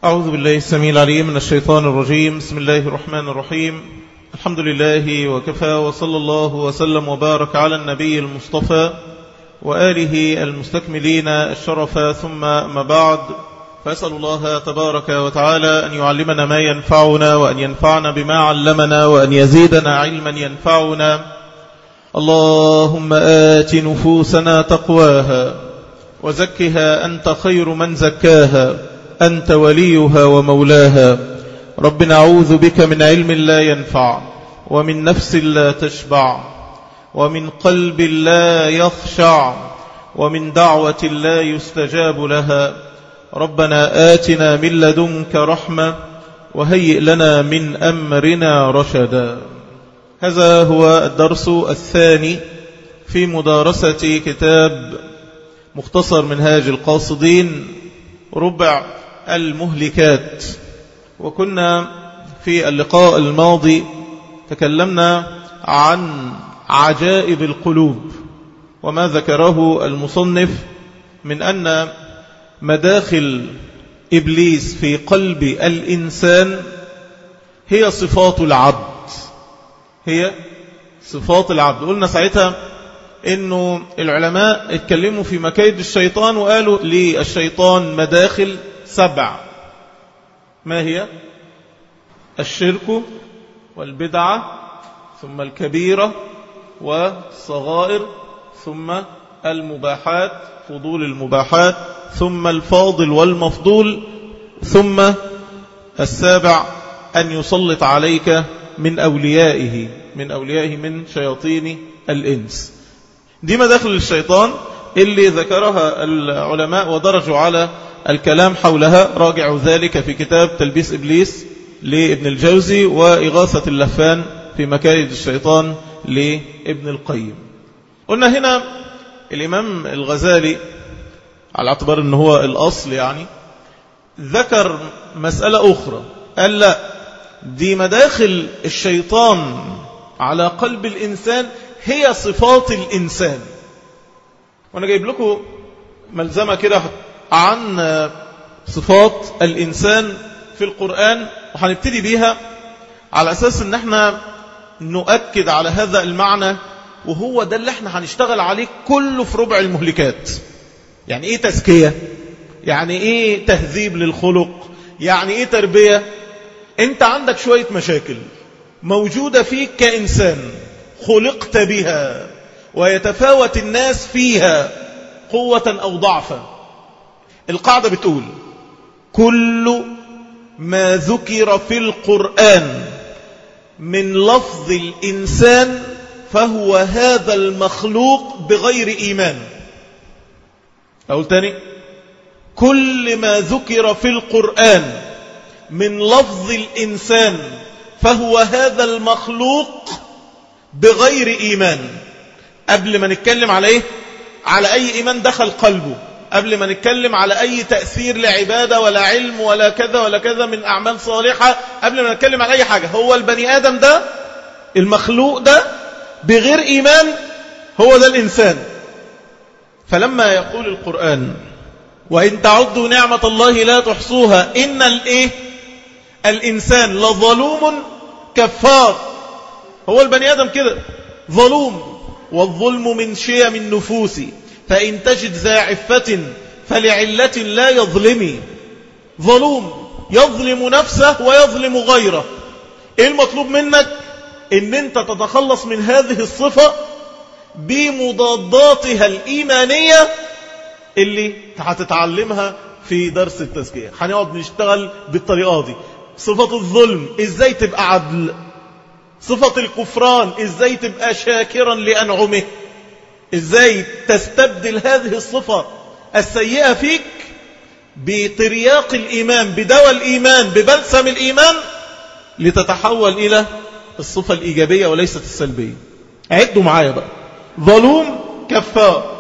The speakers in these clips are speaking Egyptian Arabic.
أعوذ بالله السميع العليم من الشيطان الرجيم بسم الله الرحمن الرحيم الحمد لله وكفى وصلى الله وسلم وبارك على النبي المصطفى وآله المستكملين الشرف ثم ما بعد فأسأل الله تبارك وتعالى أن يعلمنا ما ينفعنا وأن ينفعنا بما علمنا وأن يزيدنا علما ينفعنا اللهم آت نفوسنا تقواها وزكها أنت خير من زكاها أنت وليها ومولاها رب نعوذ بك من علم لا ينفع ومن نفس لا تشبع ومن قلب لا يخشع ومن دعوة لا يستجاب لها ربنا آتنا من لدنك رحمة وهيئ لنا من أمرنا رشدا هذا هو الدرس الثاني في مدارسة كتاب مختصر منهاج القاصدين ربع المهلكات وكنا في اللقاء الماضي تكلمنا عن عجائب القلوب وما ذكره المصنف من أن مداخل إبليس في قلب الإنسان هي صفات العبد هي صفات العبد قلنا ساعتها انه العلماء اتكلموا في مكايد الشيطان وقالوا للشيطان مداخل سبع ما هي الشرك والبدعة ثم الكبيرة والصغائر ثم المباحات فضول المباحات ثم الفاضل والمفضول ثم السابع أن يسلط عليك من أوليائه من أوليائه من شياطين الإنس دي مداخل الشيطان اللي ذكرها العلماء ودرجوا على الكلام حولها راجعوا ذلك في كتاب تلبيس إبليس لابن الجوزي وإغاثة اللفان في مكايد الشيطان لابن القيم قلنا هنا الإمام الغزالي على اعتبار أنه هو الأصل يعني ذكر مسألة أخرى قال لا دي مداخل الشيطان على قلب الإنسان هي صفات الإنسان وأنا جايب لكم ملزمة كده عن صفات الإنسان في القرآن وهنبتدي بيها على أساس أن احنا نؤكد على هذا المعنى وهو ده اللي احنا هنشتغل عليه كله في ربع المهلكات يعني ايه تزكية يعني ايه تهذيب للخلق يعني ايه تربية انت عندك شوية مشاكل موجودة فيك كإنسان خلقت بها ويتفاوت الناس فيها قوة أو ضعفا القاعدة بتقول كل ما ذكر في القرآن من لفظ الإنسان فهو هذا المخلوق بغير إيمان أقول تاني كل ما ذكر في القرآن من لفظ الإنسان فهو هذا المخلوق بغير إيمان قبل ما نتكلم على إيه على أي إيمان دخل قلبه قبل ما نتكلم على أي تأثير لعبادة ولا علم ولا كذا ولا كذا من أعمال صالحة قبل ما نتكلم على أي حاجة هو البني آدم ده المخلوق ده بغير إيمان هو ده الإنسان فلما يقول القرآن وإن تعدوا نعمة الله لا تحصوها إن الإيه الإنسان لظلوم كفار هو البني آدم كده ظلوم والظلم من شيم النفوس فإن تجد ذا عفة فلعلة لا يظلمي ظلوم يظلم نفسه ويظلم غيره إيه المطلوب منك إن أنت تتخلص من هذه الصفة بمضاداتها الإيمانية اللي هتتعلمها في درس التزكية هنقعد نشتغل بالطريقة دي صفة الظلم إزاي تبقى عدل صفة الكفران إزاي تبقى شاكرا لأنعمه إزاي تستبدل هذه الصفة السيئة فيك بترياق الإيمان بدواء الإيمان ببلسم الإيمان لتتحول إلى الصفة الإيجابية وليست السلبية عدوا معايا بقى ظلوم كفار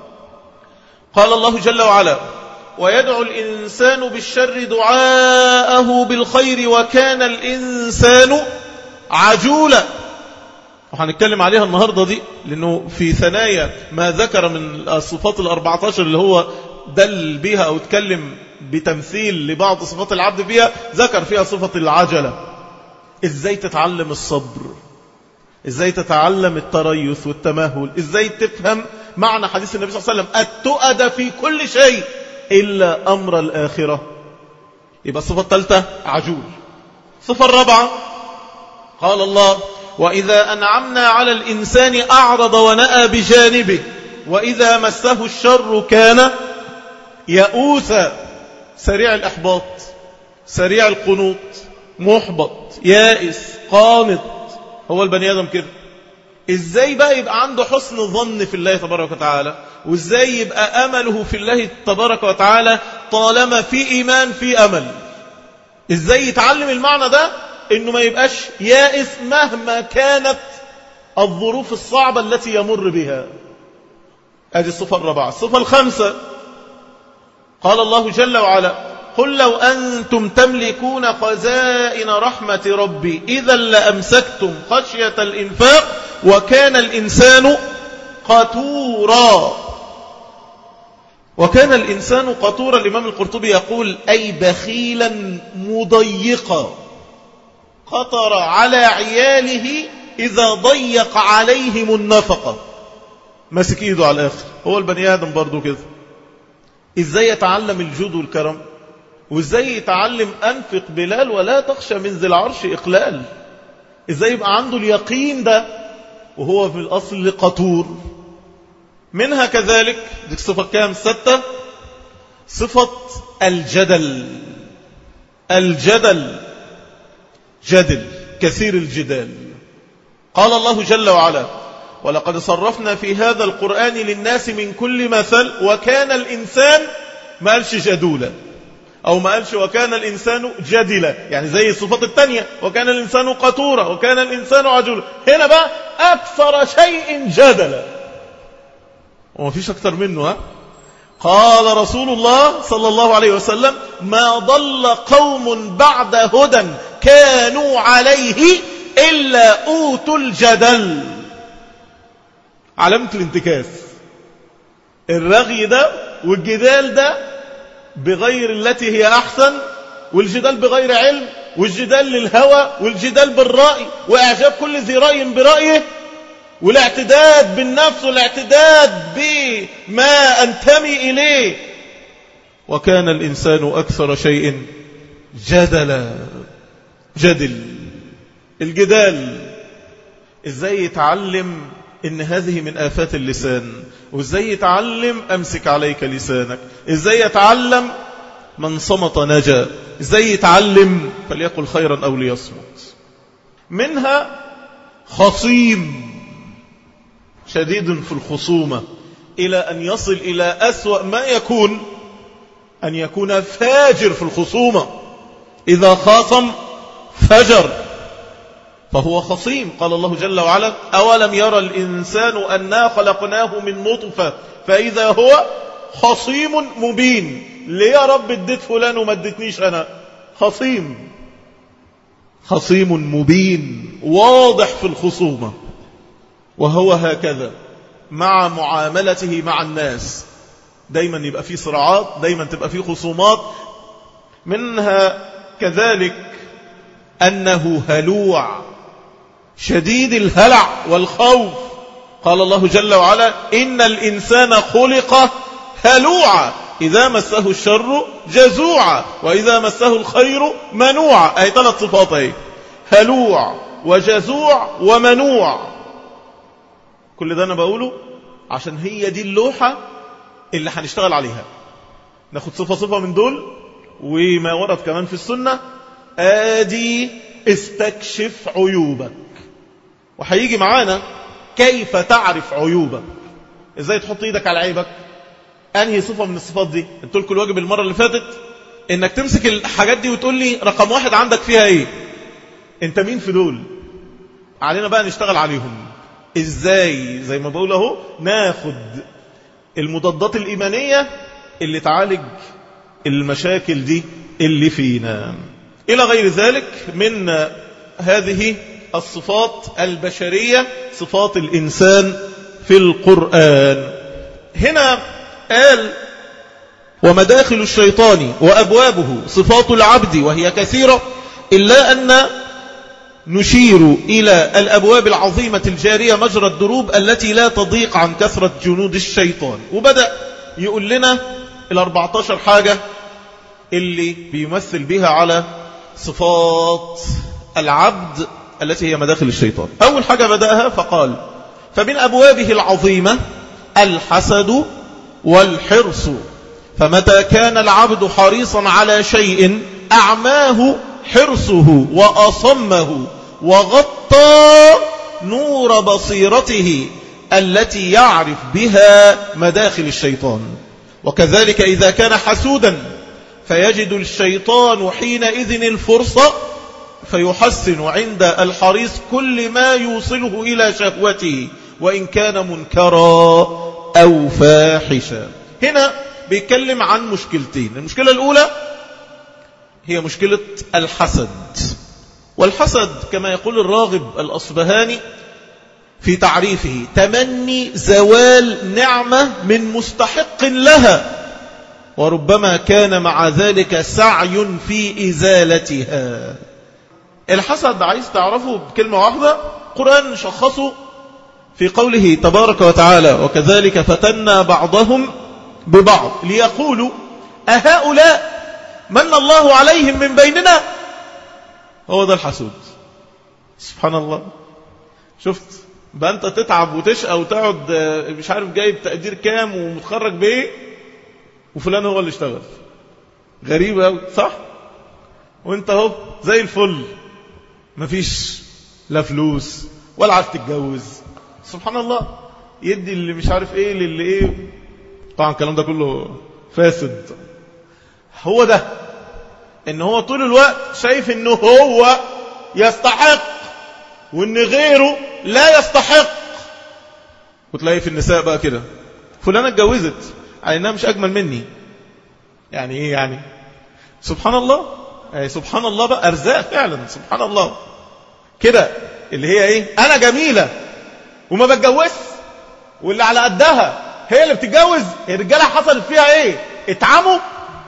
قال الله جل وعلا ويدعو الإنسان بالشر دعاءه بالخير وكان الإنسان عجولا وهنتكلم عليها النهاردة دي لأنه في ثنايا ما ذكر من الصفات الأربعة عشر اللي هو دل بيها أو اتكلم بتمثيل لبعض صفات العبد فيها ذكر فيها صفة العجلة ازاي تتعلم الصبر ازاي تتعلم التريث والتمهل ازاي تفهم معنى حديث النبي صلى الله عليه وسلم التؤد في كل شيء إلا أمر الآخرة يبقى الصفة الثالثة عجول الصفة الرابعة قال الله وإذا أنعمنا على الإنسان أعرض ونأى بجانبه وإذا مسه الشر كان يئوسا سريع الإحباط سريع القنوط محبط يائس قانط هو البني آدم كده ازاي بقى يبقى عنده حسن ظن في الله تبارك وتعالى وازاي يبقى امله في الله تبارك وتعالى طالما في ايمان في امل ازاي يتعلم المعنى ده انه ما يبقاش يائس مهما كانت الظروف الصعبة التي يمر بها هذه الصفة الرابعة الصفة الخامسة قال الله جل وعلا قل لو أنتم تملكون خزائن رحمة ربي إذا لأمسكتم خشية الإنفاق وكان الإنسان قتورا وكان الإنسان قطورا الإمام القرطبي يقول أي بخيلا مضيقا قطر على عياله إذا ضيق عليهم النفقة ماسك إيده على الآخر هو البني آدم برضو كده إزاي يتعلم الجود والكرم وإزاي يتعلم أنفق بلال ولا تخشى من ذي العرش إقلال إزاي يبقى عنده اليقين ده وهو في الأصل قطور منها كذلك دي صفة كام ستة صفة الجدل الجدل جدل كثير الجدال قال الله جل وعلا ولقد صرفنا في هذا القرآن للناس من كل مثل وكان الإنسان ما قالش جدولا أو ما قالش وكان الإنسان جدلا يعني زي الصفات التانية وكان الإنسان قطورا وكان الإنسان عجولا هنا بقى أكثر شيء جدلا وما فيش أكثر منه ها قال رسول الله صلى الله عليه وسلم ما ضل قوم بعد هدى كانوا عليه إلا أوتوا الجدل علامة الانتكاس الرغي ده والجدال ده بغير التي هي أحسن والجدال بغير علم والجدال للهوى والجدال بالرأي وإعجاب كل ذي رأي برأيه والاعتداد بالنفس والاعتداد بما أنتمي إليه وكان الإنسان أكثر شيء جدلا جدل الجدال إزاي يتعلم إن هذه من آفات اللسان وإزاي يتعلم أمسك عليك لسانك إزاي يتعلم من صمت نجا إزاي يتعلم فليقل خيرا أو ليصمت منها خصيم شديد في الخصومة إلى أن يصل إلى أسوأ ما يكون أن يكون فاجر في الخصومة إذا خاصم فجر فهو خصيم قال الله جل وعلا أولم يرى الإنسان أنا خلقناه من نطفة فإذا هو خصيم مبين ليه يا رب اديت فلان وما اديتنيش أنا خصيم خصيم مبين واضح في الخصومة وهو هكذا مع معاملته مع الناس دايما يبقى فيه صراعات دايما تبقى فيه خصومات منها كذلك أنه هلوع شديد الهلع والخوف قال الله جل وعلا إن الإنسان خلق هلوعا إذا مسه الشر جزوعا وإذا مسه الخير منوعا أي ثلاث صفات أي هلوع وجزوع ومنوع كل ده أنا بقوله عشان هي دي اللوحة اللي هنشتغل عليها ناخد صفة صفة من دول وما ورد كمان في السنة آدي استكشف عيوبك وهيجي معانا كيف تعرف عيوبك ازاي تحط ايدك على عيبك انهي صفة من الصفات دي قلت لكم الواجب المرة اللي فاتت انك تمسك الحاجات دي وتقول لي رقم واحد عندك فيها ايه انت مين في دول علينا بقى نشتغل عليهم ازاي زي ما بقول اهو ناخد المضادات الإيمانية اللي تعالج المشاكل دي اللي فينا إلى غير ذلك من هذه الصفات البشرية صفات الإنسان في القرآن هنا قال ومداخل الشيطان وأبوابه صفات العبد وهي كثيرة إلا أن نشير إلى الأبواب العظيمة الجارية مجرى الدروب التي لا تضيق عن كثرة جنود الشيطان وبدأ يقول لنا الأربعتاشر حاجة اللي بيمثل بها على صفات العبد التي هي مداخل الشيطان أول حاجة بدأها فقال فمن أبوابه العظيمة الحسد والحرص فمتى كان العبد حريصا على شيء أعماه حرصه وأصمه وغطى نور بصيرته التي يعرف بها مداخل الشيطان وكذلك إذا كان حسودا فيجد الشيطان حينئذ الفرصة فيحسن عند الحريص كل ما يوصله إلى شهوته وإن كان منكرا أو فاحشا هنا بيتكلم عن مشكلتين المشكلة الأولى هي مشكلة الحسد والحسد كما يقول الراغب الأصبهاني في تعريفه تمني زوال نعمة من مستحق لها وربما كان مع ذلك سعي في إزالتها الحسد عايز تعرفه بكلمة واحدة قرآن شخصه في قوله تبارك وتعالى وكذلك فتنا بعضهم ببعض ليقولوا أهؤلاء من الله عليهم من بيننا هو ده الحسود سبحان الله شفت بقى انت تتعب وتشقى وتقعد مش عارف جايب تقدير كام ومتخرج بايه وفلان هو اللي اشتغل غريب قوي صح وانت اهو زي الفل مفيش لا فلوس ولا عارف تتجوز سبحان الله يدي اللي مش عارف ايه للي ايه طبعا الكلام ده كله فاسد هو ده ان هو طول الوقت شايف انه هو يستحق وان غيره لا يستحق وتلاقي في النساء بقى كده فلانة اتجوزت على انها مش اجمل مني يعني ايه يعني سبحان الله يعني سبحان الله بقى ارزاق فعلا سبحان الله كده اللي هي ايه انا جميلة وما بتجوزش واللي على قدها هي اللي بتتجوز الرجاله حصلت فيها ايه اتعموا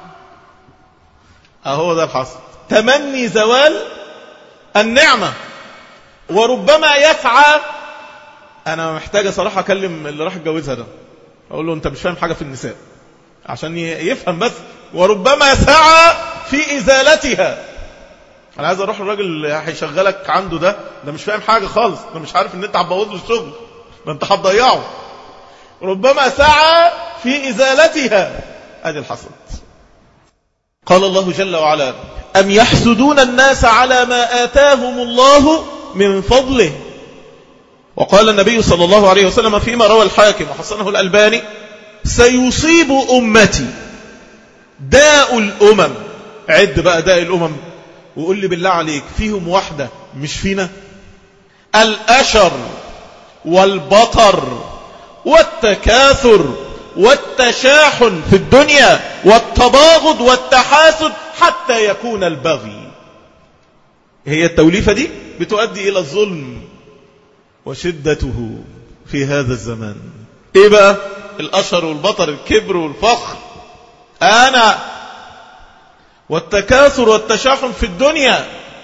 اهو ده الحصل تمني زوال النعمة وربما يسعى انا محتاج صراحة اكلم اللي راح اتجوزها ده اقول له انت مش فاهم حاجة في النساء عشان يفهم بس وربما سعى في ازالتها انا عايز اروح الراجل اللي هيشغلك عنده ده ده مش فاهم حاجة خالص ده مش عارف ان انت هتبوظ له الشغل ده انت هتضيعه ربما سعى في ازالتها ادي الحسد قال الله جل وعلا أم يحسدون الناس على ما آتاهم الله من فضله وقال النبي صلى الله عليه وسلم فيما روى الحاكم وحسنه الألباني سيصيب أمتي داء الأمم عد بقى داء الأمم وقول لي بالله عليك فيهم واحدة مش فينا الأشر والبطر والتكاثر والتشاحن في الدنيا والتباغض والتحاسد حتى يكون البغي هي التوليفة دي بتؤدي إلى الظلم وشدته في هذا الزمان ايه بقى الأشر والبطر الكبر والفخر أنا والتكاثر والتشاحن في الدنيا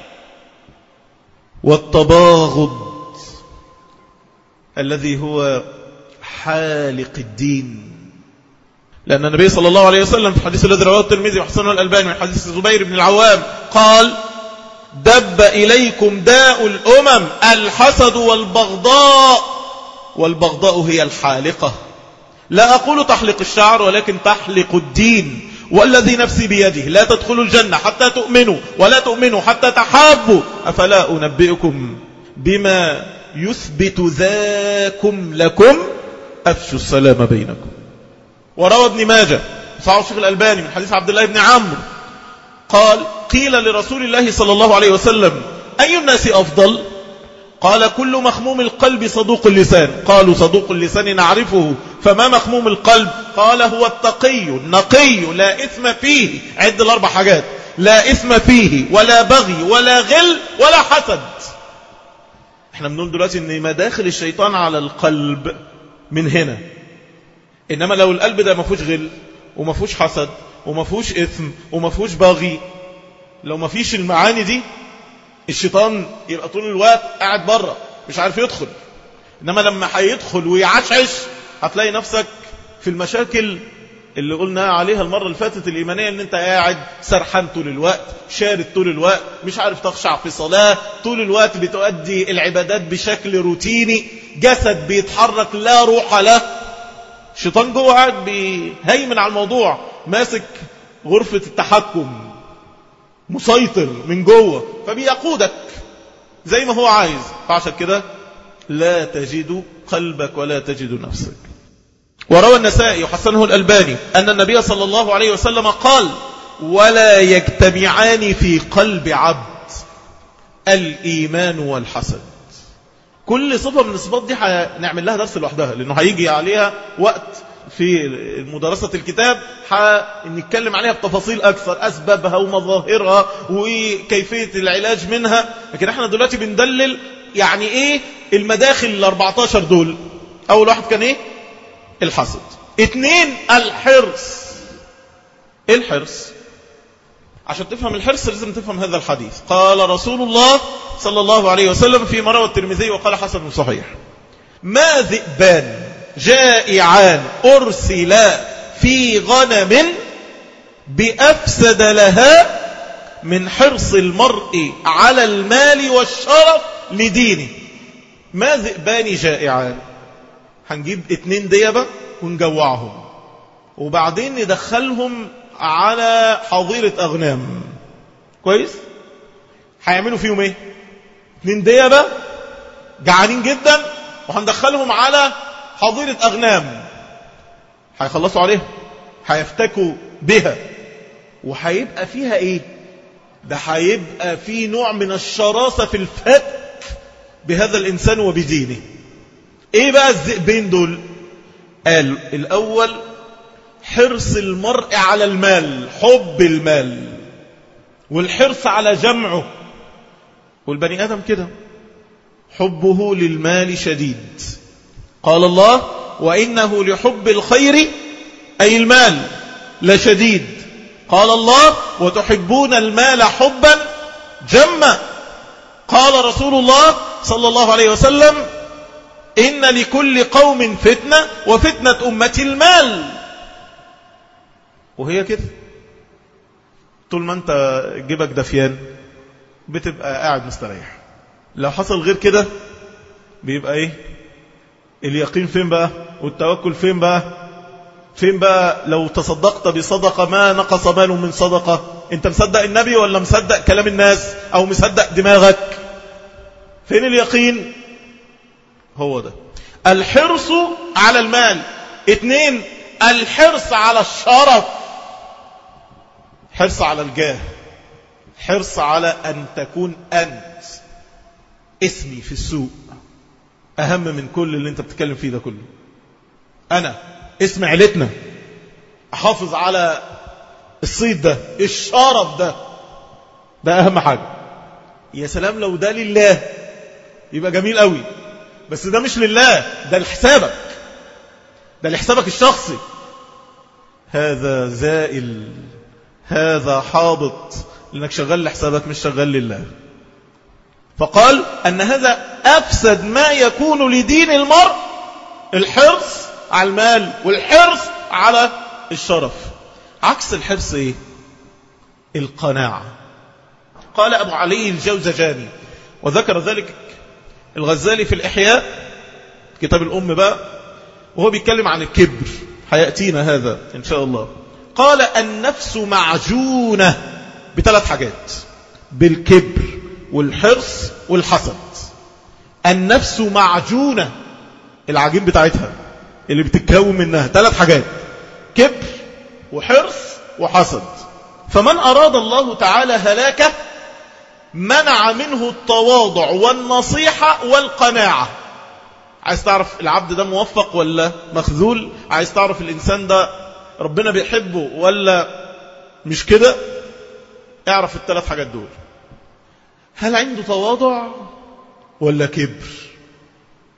والتباغض الذي هو حالق الدين لأن النبي صلى الله عليه وسلم في الحديث الذي رواه الترمذي وحسنه الألباني من حديث الزبير بن العوام قال دب إليكم داء الأمم الحسد والبغضاء والبغضاء هي الحالقة لا أقول تحلق الشعر ولكن تحلق الدين والذي نفسي بيده لا تدخلوا الجنة حتى تؤمنوا ولا تؤمنوا حتى تحابوا أفلا أنبئكم بما يثبت ذاكم لكم أفشوا السلام بينكم وروى ابن ماجه صحيح الشيخ الألباني من حديث عبد الله بن عمرو قال قيل لرسول الله صلى الله عليه وسلم أي الناس أفضل قال كل مخموم القلب صدوق اللسان قالوا صدوق اللسان نعرفه فما مخموم القلب قال هو التقي النقي لا إثم فيه عد الأربع حاجات لا إثم فيه ولا بغي ولا غل ولا حسد احنا بنقول دلوقتي ان مداخل الشيطان على القلب من هنا إنما لو القلب ده ما فيهوش غل وما فيهوش حسد وما فيهوش إثم وما فيهوش باغي لو ما فيش المعاني دي الشيطان يبقى طول الوقت قاعد بره مش عارف يدخل إنما لما هيدخل ويعشعش هتلاقي نفسك في المشاكل اللي قلنا عليها المرة اللي فاتت الإيمانية ان انت قاعد سرحان طول الوقت شارد طول الوقت مش عارف تخشع في صلاة طول الوقت بتؤدي العبادات بشكل روتيني جسد بيتحرك لا روح له الشيطان جوه قاعد بيهيمن على الموضوع ماسك غرفة التحكم مسيطر من جوه فبيقودك زي ما هو عايز فعشان كده لا تجد قلبك ولا تجد نفسك وروى النسائي وحسنه الألباني أن النبي صلى الله عليه وسلم قال ولا يجتمعان في قلب عبد الإيمان والحسد كل صفة من الصفات دي هنعمل لها درس لوحدها لأنه هيجي عليها وقت في مدرسة الكتاب هنتكلم عليها بتفاصيل أكثر أسبابها ومظاهرها وكيفية العلاج منها لكن احنا دلوقتي بندلل يعني ايه المداخل ال 14 دول أول واحد كان ايه الحسد اثنين الحرص ايه الحرص عشان تفهم الحرص لازم تفهم هذا الحديث قال رسول الله صلى الله عليه وسلم في مروى الترمذي وقال حسن صحيح ما ذئبان جائعان أرسلا في غنم بأفسد لها من حرص المرء على المال والشرف لدينه ما ذئبان جائعان هنجيب اتنين ديبة ونجوعهم وبعدين ندخلهم على حظيرة أغنام كويس هيعملوا فيهم ايه اتنين ديبة جعانين جدا وهندخلهم على حظيرة أغنام هيخلصوا عليها هيفتكوا بها وهيبقى فيها ايه ده هيبقى في نوع من الشراسة في الفتك بهذا الإنسان وبدينه ايه بقى الذئبين دول قال الأول حرص المرء على المال حب المال والحرص على جمعه والبني آدم كده حبه للمال شديد قال الله وإنه لحب الخير أي المال لشديد قال الله وتحبون المال حبا جما قال رسول الله صلى الله عليه وسلم إن لكل قوم فتنة وفتنة أمة المال وهي كده طول ما انت جيبك دفيان بتبقى قاعد مستريح لو حصل غير كده بيبقى ايه اليقين فين بقى والتوكل فين بقى فين بقى لو تصدقت بصدقة ما نقص مال من صدقة انت مصدق النبي ولا مصدق كلام الناس او مصدق دماغك فين اليقين هو ده الحرص على المال اتنين الحرص على الشرف حرص على الجاه حرص على أن تكون أنت اسمي في السوق أهم من كل اللي أنت بتتكلم فيه ده كله أنا اسم عيلتنا أحافظ على الصيد ده الشرف ده ده أهم حاجة يا سلام لو ده لله يبقى جميل قوي بس ده مش لله ده لحسابك ده لحسابك الشخصي هذا زائل هذا حابط لأنك شغال لحسابك مش شغال لله فقال أن هذا أفسد ما يكون لدين المرء الحرص على المال والحرص على الشرف عكس الحرص إيه؟ القناعة قال أبو علي الجوزجاني وذكر ذلك الغزالي في الإحياء كتاب الأم بقى وهو بيتكلم عن الكبر هيأتينا هذا إن شاء الله قال النفس معجونة بثلاث حاجات بالكبر والحرص والحسد النفس معجونة العجين بتاعتها اللي بتتكون منها ثلاث حاجات كبر وحرص وحسد فمن أراد الله تعالى هلاكه منع منه التواضع والنصيحة والقناعة عايز تعرف العبد ده موفق ولا مخذول عايز تعرف الإنسان ده ربنا بيحبه ولا مش كده اعرف الثلاث حاجات دول هل عنده تواضع ولا كبر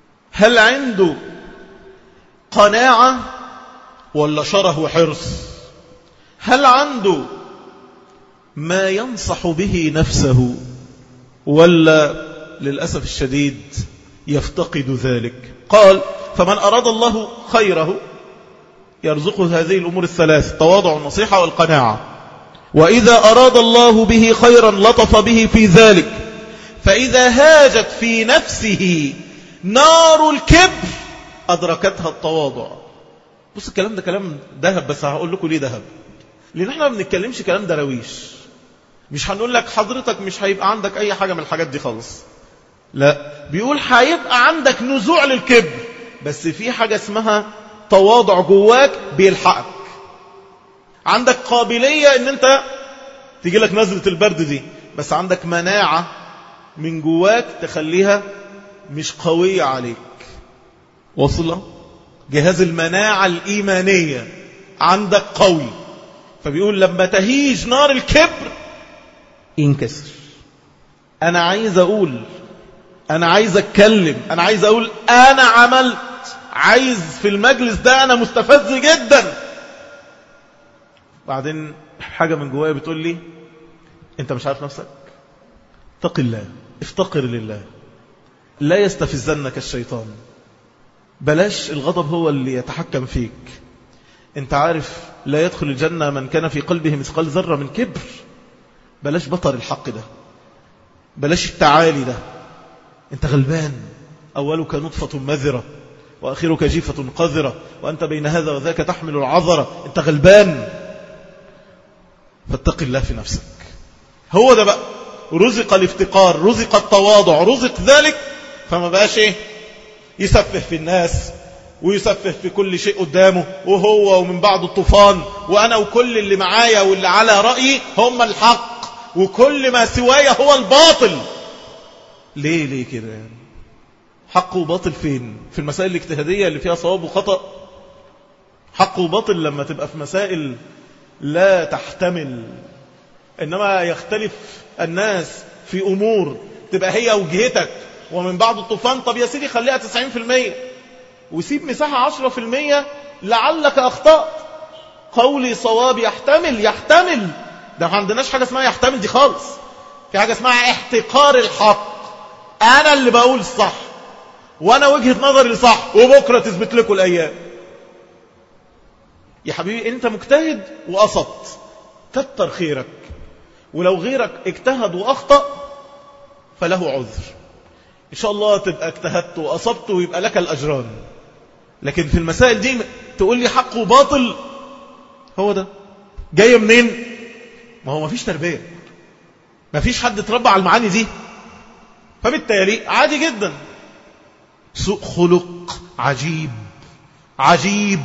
هل عنده قناعة ولا شره وحرص هل عنده ما ينصح به نفسه ولا للأسف الشديد يفتقد ذلك قال فمن أراد الله خيره يرزقه هذه الأمور الثلاث تواضع النصيحة والقناعة وإذا أراد الله به خيرا لطف به في ذلك فإذا هاجت في نفسه نار الكبر أدركتها التواضع بص الكلام ده كلام ذهب بس هقول لكم ليه ذهب لأن احنا ما بنتكلمش كلام درويش مش هنقول لك حضرتك مش هيبقى عندك أي حاجة من الحاجات دي خالص لا بيقول هيبقى عندك نزوع للكبر بس في حاجة اسمها تواضع جواك بيلحقك عندك قابلية ان انت تيجي لك نزلة البرد دي بس عندك مناعة من جواك تخليها مش قوية عليك وصل جهاز المناعة الإيمانية عندك قوي فبيقول لما تهيج نار الكبر ينكسر أنا عايز أقول أنا عايز أتكلم أنا عايز أقول أنا عملت عايز في المجلس ده أنا مستفز جدا بعدين حاجة من جوايا بتقول لي أنت مش عارف نفسك اتق الله افتقر لله لا يستفزنك الشيطان بلاش الغضب هو اللي يتحكم فيك انت عارف لا يدخل الجنة من كان في قلبه مثقال ذرة من كبر بلاش بطر الحق ده بلاش التعالي ده انت غلبان أولك نطفة مذرة وأخيرك جيفة قذرة وأنت بين هذا وذاك تحمل العذرة انت غلبان فاتق الله في نفسك هو ده بقى رزق الافتقار رزق التواضع رزق ذلك فما بقاش ايه يسفه في الناس ويسفه في كل شيء قدامه وهو ومن بعد الطوفان وأنا وكل اللي معايا واللي على رأيي هم الحق وكل ما سوايا هو الباطل ليه ليه كده يعني حق وباطل فين في المسائل الاجتهادية اللي فيها صواب وخطأ حق وباطل لما تبقى في مسائل لا تحتمل إنما يختلف الناس في أمور تبقى هي وجهتك ومن بعد الطوفان طب يا سيدي خليها 90% وسيب مساحة 10% لعلك أخطأت قولي صواب يحتمل يحتمل ده ما عندناش حاجة اسمها يحتمل دي خالص في حاجة اسمها احتقار الحق أنا اللي بقول الصح وأنا وجهة نظري صح وبكرة تثبت لكم الأيام يا حبيبي أنت مجتهد وأصبت كتر خيرك ولو غيرك اجتهد وأخطأ فله عذر إن شاء الله تبقى اجتهدت وأصبت ويبقى لك الأجران لكن في المسائل دي تقول لي حق وباطل هو ده جاي منين ما هو ما فيش تربية ما فيش حد اتربى على المعاني دي فبالتالي عادي جدا سوء خلق عجيب عجيب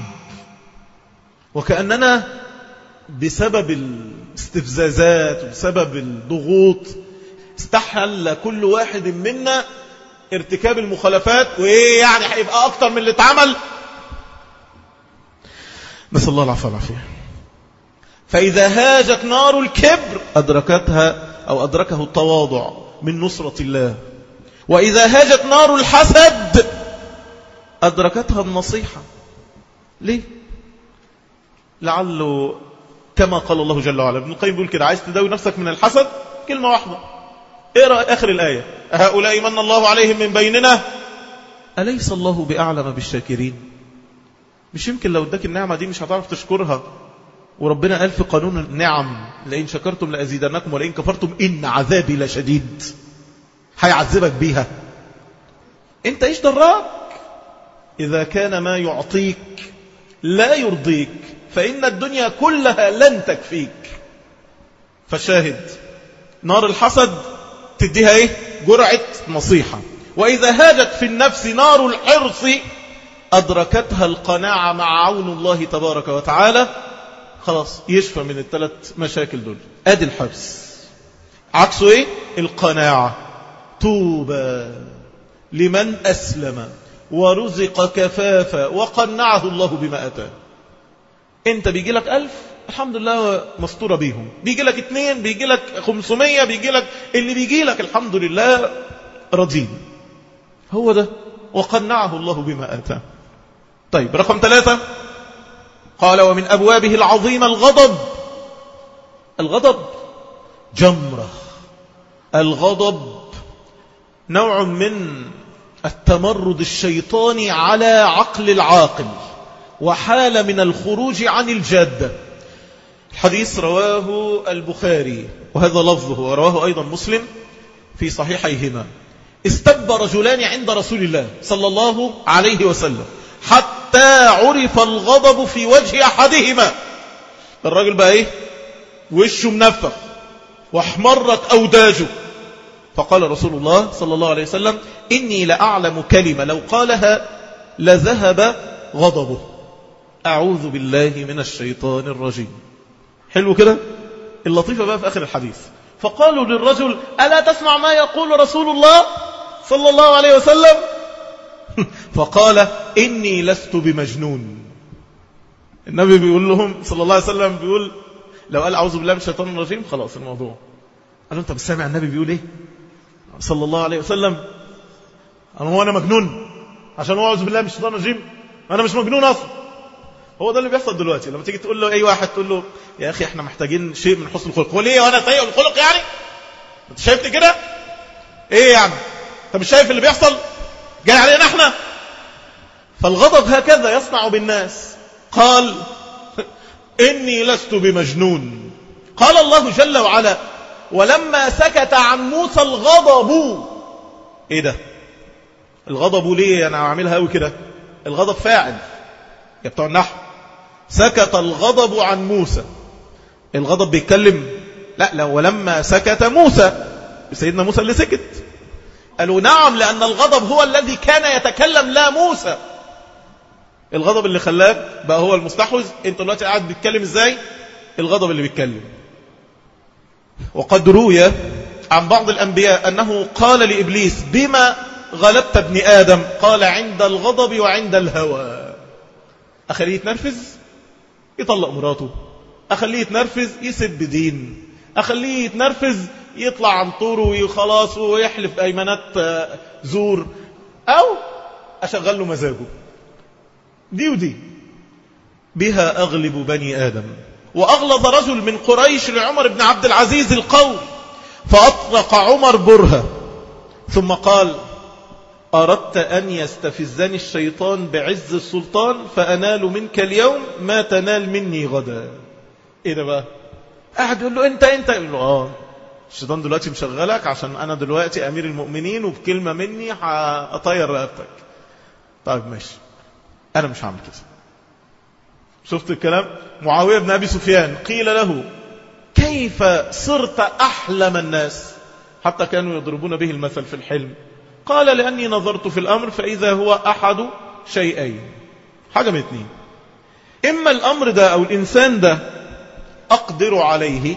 وكأننا بسبب الاستفزازات وبسبب الضغوط استحل كل واحد منا ارتكاب المخالفات وايه يعني هيبقى اكتر من اللي اتعمل نسال الله العفو والعافيه فاذا هاجت نار الكبر ادركتها او ادركه التواضع من نصره الله واذا هاجت نار الحسد ادركتها النصيحه ليه لعله كما قال الله جل وعلا ابن القيم بيقول كده عايز تداوي نفسك من الحسد كلمه واحده اقرا اخر الايه هؤلاء من الله عليهم من بيننا أليس الله بأعلم بالشاكرين مش يمكن لو اداك النعمة دي مش هتعرف تشكرها وربنا قال في قانون النعم لئن شكرتم لأزيدنكم ولئن كفرتم إن عذابي لشديد هيعذبك بيها انت ايش دراك إذا كان ما يعطيك لا يرضيك فإن الدنيا كلها لن تكفيك فالشاهد نار الحسد تديها ايه جرعة نصيحة وإذا هاجت في النفس نار الحرص أدركتها القناعة مع عون الله تبارك وتعالى خلاص يشفى من الثلاث مشاكل دول أدي الحرص عكسه ايه القناعة توبى لمن أسلم ورزق كفافا وقنعه الله بما أتاه انت بيجي لك ألف الحمد لله مستورة بيهم بيجي لك اتنين بيجي لك خمسمية بيجي لك اللي بيجي لك الحمد لله رضين هو ده وقنعه الله بما آتاه طيب رقم ثلاثة قال ومن أبوابه العظيمة الغضب الغضب جمرة الغضب نوع من التمرد الشيطاني على عقل العاقل وحال من الخروج عن الجادة الحديث رواه البخاري وهذا لفظه ورواه أيضا مسلم في صحيحيهما استب رجلان عند رسول الله صلى الله عليه وسلم حتى عرف الغضب في وجه أحدهما الراجل بقى ايه وشه منفخ واحمرت أوداجه فقال رسول الله صلى الله عليه وسلم إني لأعلم كلمة لو قالها لذهب غضبه أعوذ بالله من الشيطان الرجيم حلو كده اللطيفة بقى في آخر الحديث فقالوا للرجل ألا تسمع ما يقول رسول الله صلى الله عليه وسلم فقال إني لست بمجنون النبي بيقول لهم صلى الله عليه وسلم بيقول لو قال أعوذ بالله من الشيطان الرجيم خلاص الموضوع قال أنت بتسمع النبي بيقول إيه صلى الله عليه وسلم أنا هو أنا مجنون عشان هو أعوذ بالله من الشيطان الرجيم أنا مش مجنون أصلا هو ده اللي بيحصل دلوقتي لما تيجي تقول له أي واحد تقول له يا أخي احنا محتاجين شيء من حسن الخلق هو ليه وأنا سيء الخلق يعني أنت شايفني كده إيه يعني أنت مش شايف اللي بيحصل جاي علينا احنا فالغضب هكذا يصنع بالناس قال إني لست بمجنون قال الله جل وعلا ولما سكت عن موسى الغضب ايه ده الغضب ليه انا عاملها قوي كده الغضب فاعل يا بتوع النحو سكت الغضب عن موسى الغضب بيتكلم لا لو ولما سكت موسى سيدنا موسى اللي سكت قالوا نعم لأن الغضب هو الذي كان يتكلم لا موسى الغضب اللي خلاك بقى هو المستحوذ انت دلوقتي قاعد بيتكلم ازاي الغضب اللي بيتكلم وقد روي عن بعض الأنبياء أنه قال لإبليس بما غلبت ابن آدم قال عند الغضب وعند الهوى أخليه يتنرفز يطلق مراته أخليه يتنرفز يسب دين أخليه يتنرفز يطلع عن طوره وخلاص ويحلف أيمانات زور أو أشغل له مزاجه دي ودي بها أغلب بني آدم وأغلظ رجل من قريش لعمر بن عبد العزيز القول فأطلق عمر برهة ثم قال أردت أن يستفزني الشيطان بعز السلطان فأنال منك اليوم ما تنال مني غدا إيه ده بقى قاعد يقول له أنت أنت يقول له آه الشيطان دلوقتي مشغلك عشان أنا دلوقتي أمير المؤمنين وبكلمة مني هأطير رقبتك طيب ماشي أنا مش هعمل كده شفت الكلام معاوية بن أبي سفيان قيل له كيف صرت أحلم الناس حتى كانوا يضربون به المثل في الحلم قال لأني نظرت في الأمر فإذا هو أحد شيئين حاجة من اثنين إما الأمر ده أو الإنسان ده أقدر عليه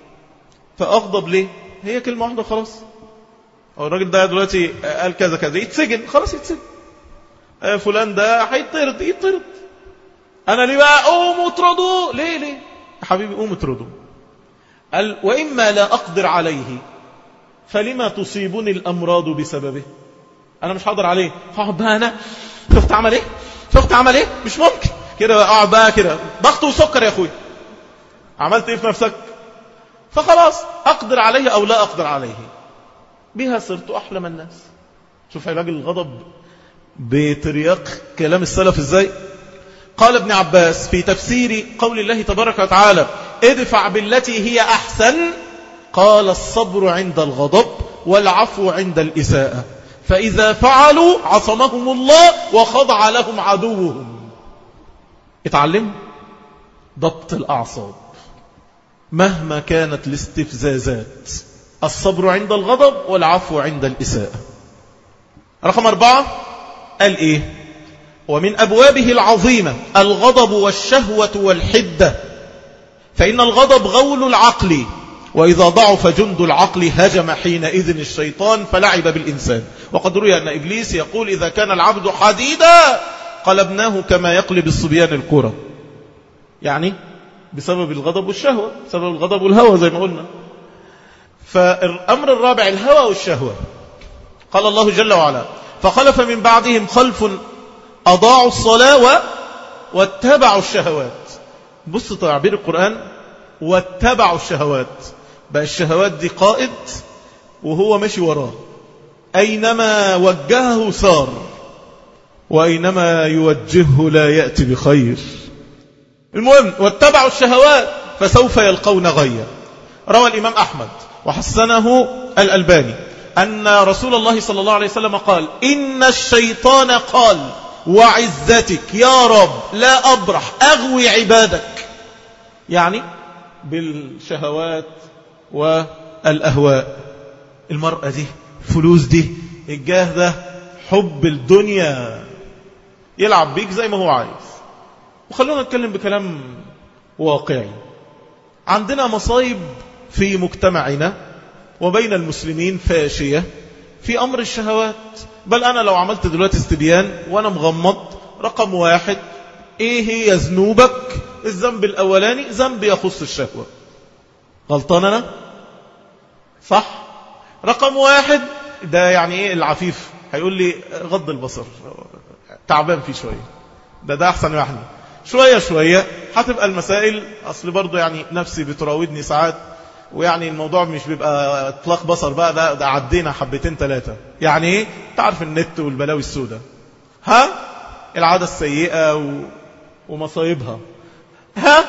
فأغضب ليه هي كلمة واحدة خلاص أو الراجل ده دلوقتي قال كذا كذا يتسجن خلاص يتسجن فلان ده هيطرد يطرد أنا ليه بقى قوم اطردوا ليه ليه يا حبيبي قوم اطردوا قال وإما لا أقدر عليه فلما تصيبني الأمراض بسببه أنا مش حاضر عليه فأقعد بقى أنا شفت عمل إيه شفت عمل إيه مش ممكن كده بقى أقعد بقى كده ضغط وسكر يا أخوي عملت إيه في نفسك فخلاص أقدر عليه أو لا أقدر عليه بها صرت أحلم الناس شوف علاج الغضب بترياق كلام السلف إزاي قال ابن عباس في تفسير قول الله تبارك وتعالى ادفع بالتي هي أحسن قال الصبر عند الغضب والعفو عند الإساءة فإذا فعلوا عصمهم الله وخضع لهم عدوهم اتعلموا ضبط الأعصاب مهما كانت الاستفزازات الصبر عند الغضب والعفو عند الإساءة رقم أربعة قال إيه ومن أبوابه العظيمة الغضب والشهوة والحدة فإن الغضب غول العقل وإذا ضعف جند العقل هجم حينئذ الشيطان فلعب بالإنسان وقد روي أن إبليس يقول إذا كان العبد حديدا قلبناه كما يقلب الصبيان الكرة يعني بسبب الغضب والشهوة بسبب الغضب والهوى زي ما قلنا فالأمر الرابع الهوى والشهوة قال الله جل وعلا فخلف من بعدهم خلف أضاعوا الصلاة و... واتبعوا الشهوات بص تعبير القرآن واتبعوا الشهوات بقى الشهوات دي قائد وهو ماشي وراه أينما وجهه سار وأينما يوجهه لا يأتي بخير المهم واتبعوا الشهوات فسوف يلقون غيا روى الإمام أحمد وحسنه الألباني أن رسول الله صلى الله عليه وسلم قال إن الشيطان قال وعزتك يا رب لا أبرح أغوي عبادك يعني بالشهوات والأهواء المرأة دي فلوس دي الجاه ده حب الدنيا يلعب بيك زي ما هو عايز وخلونا نتكلم بكلام واقعي عندنا مصايب في مجتمعنا وبين المسلمين فاشية في أمر الشهوات بل أنا لو عملت دلوقتي استبيان وأنا مغمض رقم واحد إيه هي ذنوبك الذنب الأولاني ذنب يخص الشهوة غلطان أنا صح رقم واحد ده يعني إيه العفيف هيقول لي غض البصر تعبان فيه شوية ده ده أحسن واحد شوية شوية هتبقى المسائل أصل برضو يعني نفسي بتراودني ساعات ويعني الموضوع مش بيبقى اطلاق بصر بقى ده, ده عدينا حبتين ثلاثة يعني ايه تعرف النت والبلاوي السوداء ها العادة السيئة و... ومصايبها ها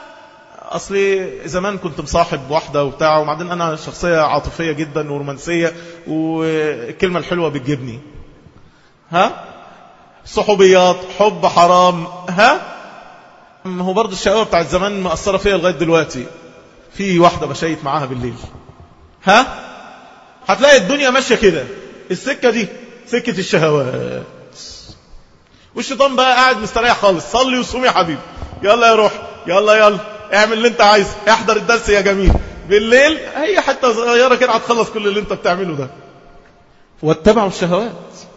اصلي زمان كنت مصاحب واحدة وبتاع وبعدين انا شخصية عاطفية جدا ورومانسية والكلمة الحلوة بتجيبني ها صحوبيات حب حرام ها هو برضه الشقاوة بتاعت زمان مأثرة فيها لغاية دلوقتي في واحدة بشيت معاها بالليل ها هتلاقي الدنيا ماشية كده السكة دي سكة الشهوات والشيطان بقى قاعد مستريح خالص صلي وصوم يا حبيبي يلا يا روح يلا يلا اعمل اللي انت عايزه احضر الدرس يا جميل بالليل هي حتة صغيرة كده هتخلص كل اللي انت بتعمله ده واتبعوا الشهوات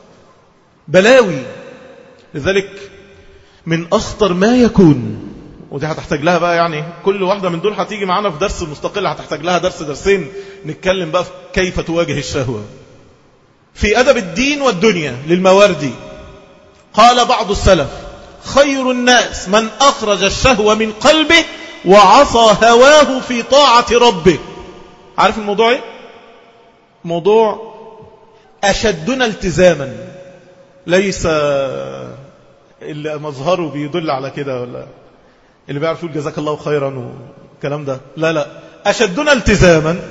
بلاوي لذلك من أخطر ما يكون ودي هتحتاج لها بقى يعني كل واحدة من دول هتيجي معانا في درس مستقل هتحتاج لها درس درسين نتكلم بقى في كيف تواجه الشهوة في أدب الدين والدنيا للمواردي قال بعض السلف خير الناس من أخرج الشهوة من قلبه وعصى هواه في طاعة ربه عارف الموضوع ايه؟ موضوع أشدنا التزاما ليس اللي مظهره بيدل على كده ولا اللي بيعرف يقول جزاك الله خيرا والكلام ده لا لا أشدنا التزاما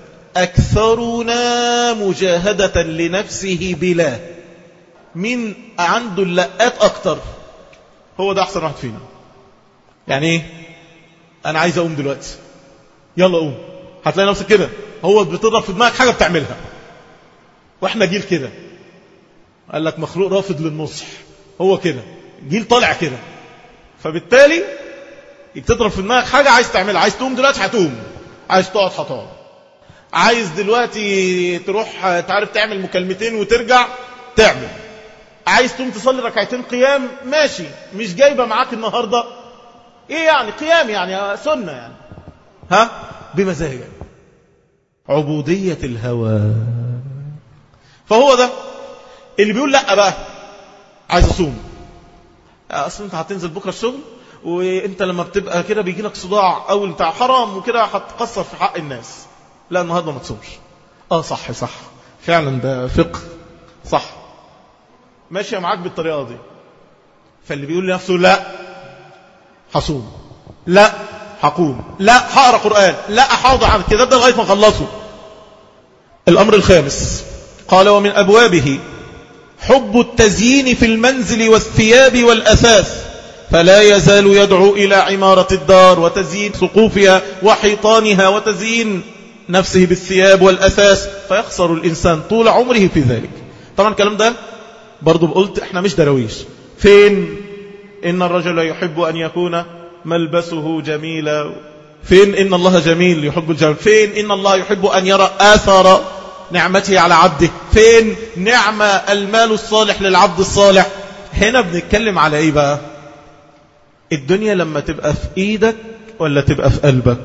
أكثرنا مجاهدة لنفسه بلا مين عنده اللقات أكتر هو ده أحسن واحد فينا يعني إيه أنا عايز أقوم دلوقتي يلا قوم هتلاقي نفسك كده هو بتضرب في دماغك حاجة بتعملها وإحنا جيل كده قال لك مخلوق رافض للنصح هو كده جيل طالع كده فبالتالي بتضرب في دماغك حاجة عايز تعملها عايز تقوم دلوقتي هتقوم عايز تقعد هتقعد عايز دلوقتي تروح تعرف تعمل مكالمتين وترجع تعمل عايز تقوم تصلي ركعتين قيام ماشي مش جايبة معاك النهاردة ايه يعني قيام يعني سنة يعني ها بمزاجك عبودية الهوى فهو ده اللي بيقول لا بقى عايز اصوم اصلا انت هتنزل بكره الشغل وانت لما بتبقى كده بيجي لك صداع اول بتاع حرام وكده هتقصر في حق الناس لا النهارده ما تصومش اه صح صح فعلا ده فقه صح ماشيه معاك بالطريقه دي فاللي بيقول لنفسه لا هصوم لا هقوم لا هقرا قران لا احافظ على الكتاب ده لغايه ما اخلصه الامر الخامس قال ومن ابوابه حب التزيين في المنزل والثياب والأثاث فلا يزال يدعو إلى عمارة الدار وتزيين سقوفها وحيطانها وتزيين نفسه بالثياب والأثاث فيخسر الإنسان طول عمره في ذلك طبعا الكلام ده برضو قلت احنا مش درويش فين إن الرجل يحب أن يكون ملبسه جميلا فين إن الله جميل يحب الجمال فين إن الله يحب أن يرى آثار نعمته على عبده فين نعمة المال الصالح للعبد الصالح هنا بنتكلم على ايه بقى الدنيا لما تبقى في ايدك ولا تبقى في قلبك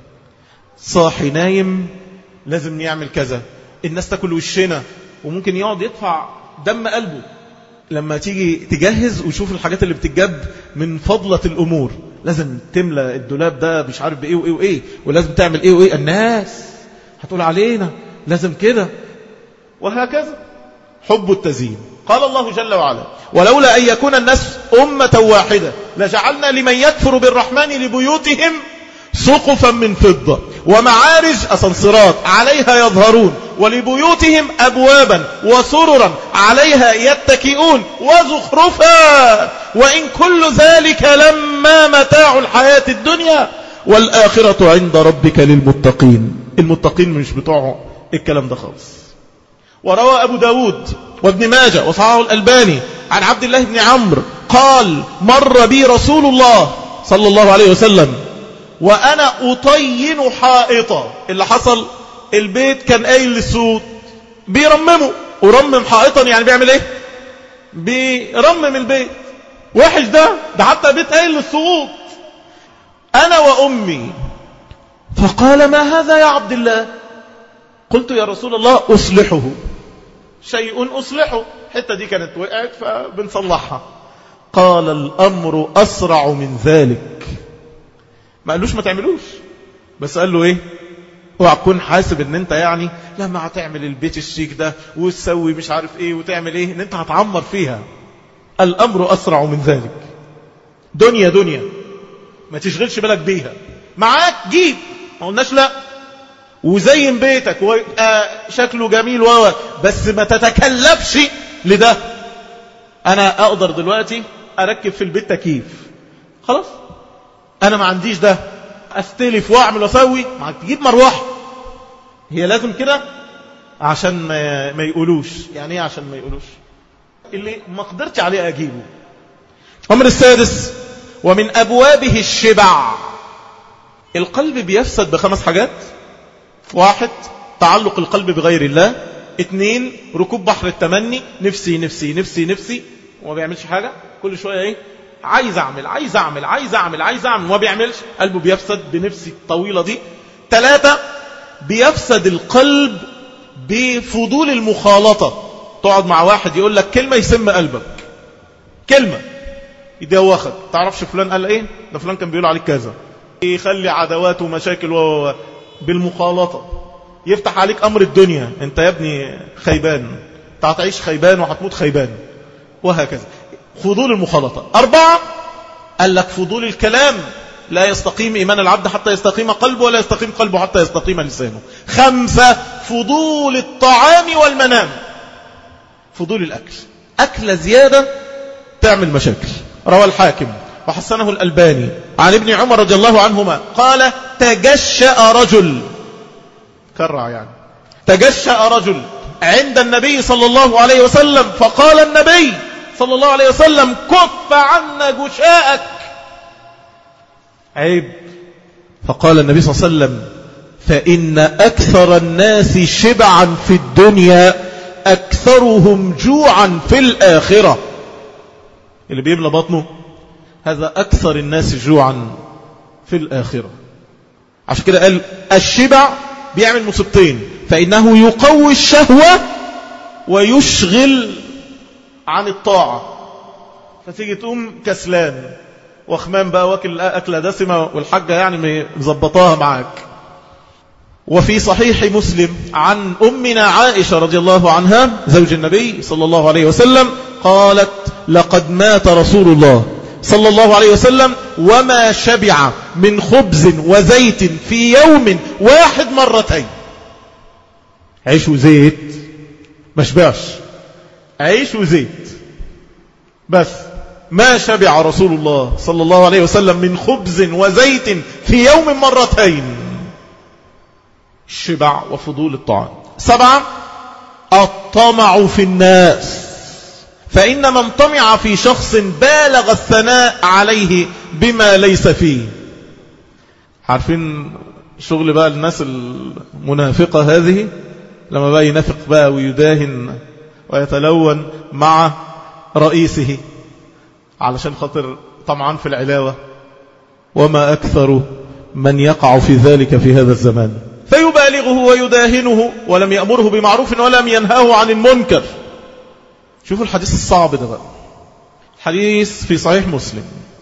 صاحي نايم لازم يعمل كذا الناس تاكل وشنا وممكن يقعد يدفع دم قلبه لما تيجي تجهز وشوف الحاجات اللي بتتجاب من فضلة الأمور لازم تملى الدولاب ده مش عارف بايه وايه وايه ولازم تعمل ايه وايه الناس هتقول علينا لازم كده وهكذا حب التزيين قال الله جل وعلا ولولا أن يكون الناس أمة واحدة لجعلنا لمن يكفر بالرحمن لبيوتهم سقفا من فضة ومعارج أسنصرات عليها يظهرون ولبيوتهم أبوابا وسررا عليها يتكئون وزخرفا وإن كل ذلك لما متاع الحياة الدنيا والآخرة عند ربك للمتقين المتقين مش بتوع الكلام ده خالص وروى أبو داود وابن ماجة وصححه الألباني عن عبد الله بن عمرو قال مر بي رسول الله صلى الله عليه وسلم وأنا أطين حائطا اللي حصل البيت كان قايل للسود بيرممه ورمم حائطا يعني بيعمل ايه بيرمم البيت وحش ده ده حتى بيت قايل للسقوط أنا وأمي فقال ما هذا يا عبد الله قلت يا رسول الله أصلحه شيء أصلحه الحتة دي كانت وقعت فبنصلحها قال الأمر أسرع من ذلك ما قالوش ما تعملوش بس قال له ايه اوعى تكون حاسب ان انت يعني لما هتعمل البيت الشيك ده وتسوي مش عارف ايه وتعمل ايه ان انت هتعمر فيها الامر اسرع من ذلك دنيا دنيا ما تشغلش بالك بيها معاك جيب ما قلناش لا وزين بيتك ويبقى شكله جميل و بس ما تتكلفش لده انا اقدر دلوقتي اركب في البيت تكييف خلاص انا ما عنديش ده استلف واعمل واسوي معك تجيب مروحه هي لازم كده عشان ما, ما يقولوش يعني ايه عشان ما يقولوش اللي ما قدرتش عليه اجيبه الامر السادس ومن ابوابه الشبع القلب بيفسد بخمس حاجات واحد تعلق القلب بغير الله اثنين ركوب بحر التمني نفسي نفسي نفسي نفسي وما بيعملش حاجة كل شوية ايه عايز اعمل عايز اعمل عايز اعمل عايز اعمل وما بيعملش قلبه بيفسد بنفسي الطويلة دي ثلاثة بيفسد القلب بفضول المخالطة تقعد مع واحد يقول لك كلمة يسم قلبك كلمة يدوخك تعرفش فلان قال ايه ده فلان كان بيقول عليك كذا يخلي عدوات ومشاكل و... بالمخالطة يفتح عليك أمر الدنيا أنت يا ابني خيبان أنت هتعيش خيبان وهتموت خيبان وهكذا فضول المخالطة أربعة قال لك فضول الكلام لا يستقيم إيمان العبد حتى يستقيم قلبه ولا يستقيم قلبه حتى يستقيم لسانه خمسة فضول الطعام والمنام فضول الأكل أكل زيادة تعمل مشاكل روى الحاكم وحسنه الألباني عن ابن عمر رضي الله عنهما قال تجشأ رجل كرع يعني تجشأ رجل عند النبي صلى الله عليه وسلم فقال النبي صلى الله عليه وسلم كف عنا جشاءك عيب فقال النبي صلى الله عليه وسلم فإن أكثر الناس شبعا في الدنيا أكثرهم جوعا في الآخرة اللي بيملى بطنه هذا أكثر الناس جوعا في الآخرة عشان كده قال الشبع بيعمل مصيبتين فإنه يقوي الشهوة ويشغل عن الطاعة فتيجي تقوم كسلان وخمان بقى واكل أكلة دسمة والحاجة يعني مظبطاها معاك وفي صحيح مسلم عن أمنا عائشة رضي الله عنها زوج النبي صلى الله عليه وسلم قالت لقد مات رسول الله صلى الله عليه وسلم وما شبع من خبز وزيت في يوم واحد مرتين عيش وزيت ما شبعش عيش وزيت بس ما شبع رسول الله صلى الله عليه وسلم من خبز وزيت في يوم مرتين الشبع وفضول الطعام سبعة الطمع في الناس فإن من طمع في شخص بالغ الثناء عليه بما ليس فيه عارفين شغل بقى الناس المنافقة هذه لما بقى ينافق بقى ويداهن ويتلون مع رئيسه علشان خاطر طمعان في العلاوة وما أكثر من يقع في ذلك في هذا الزمان فيبالغه ويداهنه ولم يأمره بمعروف ولم ينهاه عن المنكر شوفوا الحديث الصعب ده بقى حديث في صحيح مسلم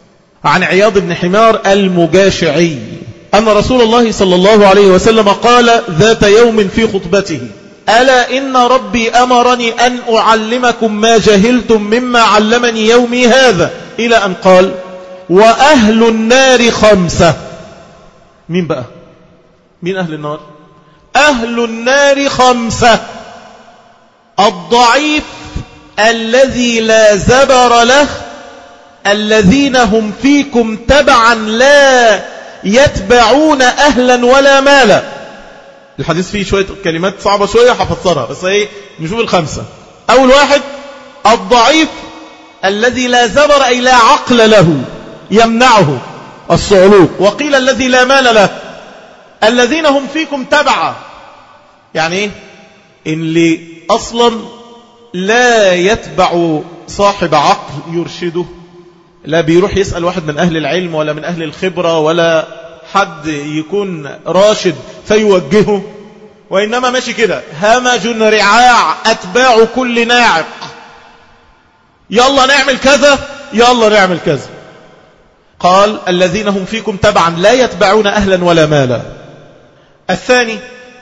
عن عياض بن حمار المجاشعي أن رسول الله صلى الله عليه وسلم قال ذات يوم في خطبته ألا إن ربي أمرني أن أعلمكم ما جهلتم مما علمني يومي هذا إلى أن قال وأهل النار خمسة مين بقى مين أهل النار أهل النار خمسة الضعيف الذي لا زبر له الذين هم فيكم تبعا لا يتبعون أهلا ولا مالا الحديث فيه شوية كلمات صعبة شوية حفظتها بس ايه نشوف الخمسة أول واحد الضعيف الذي لا زبر أي لا عقل له يمنعه الصعلوك وقيل الذي لا مال له الذين هم فيكم تبعا يعني ايه اللي أصلا لا يتبع صاحب عقل يرشده لا بيروح يسأل واحد من أهل العلم ولا من أهل الخبرة ولا حد يكون راشد فيوجهه وإنما ماشي كده همج رعاع أتباع كل ناعق يلا نعمل كذا يلا نعمل كذا قال الذين هم فيكم تبعا لا يتبعون أهلا ولا مالا الثاني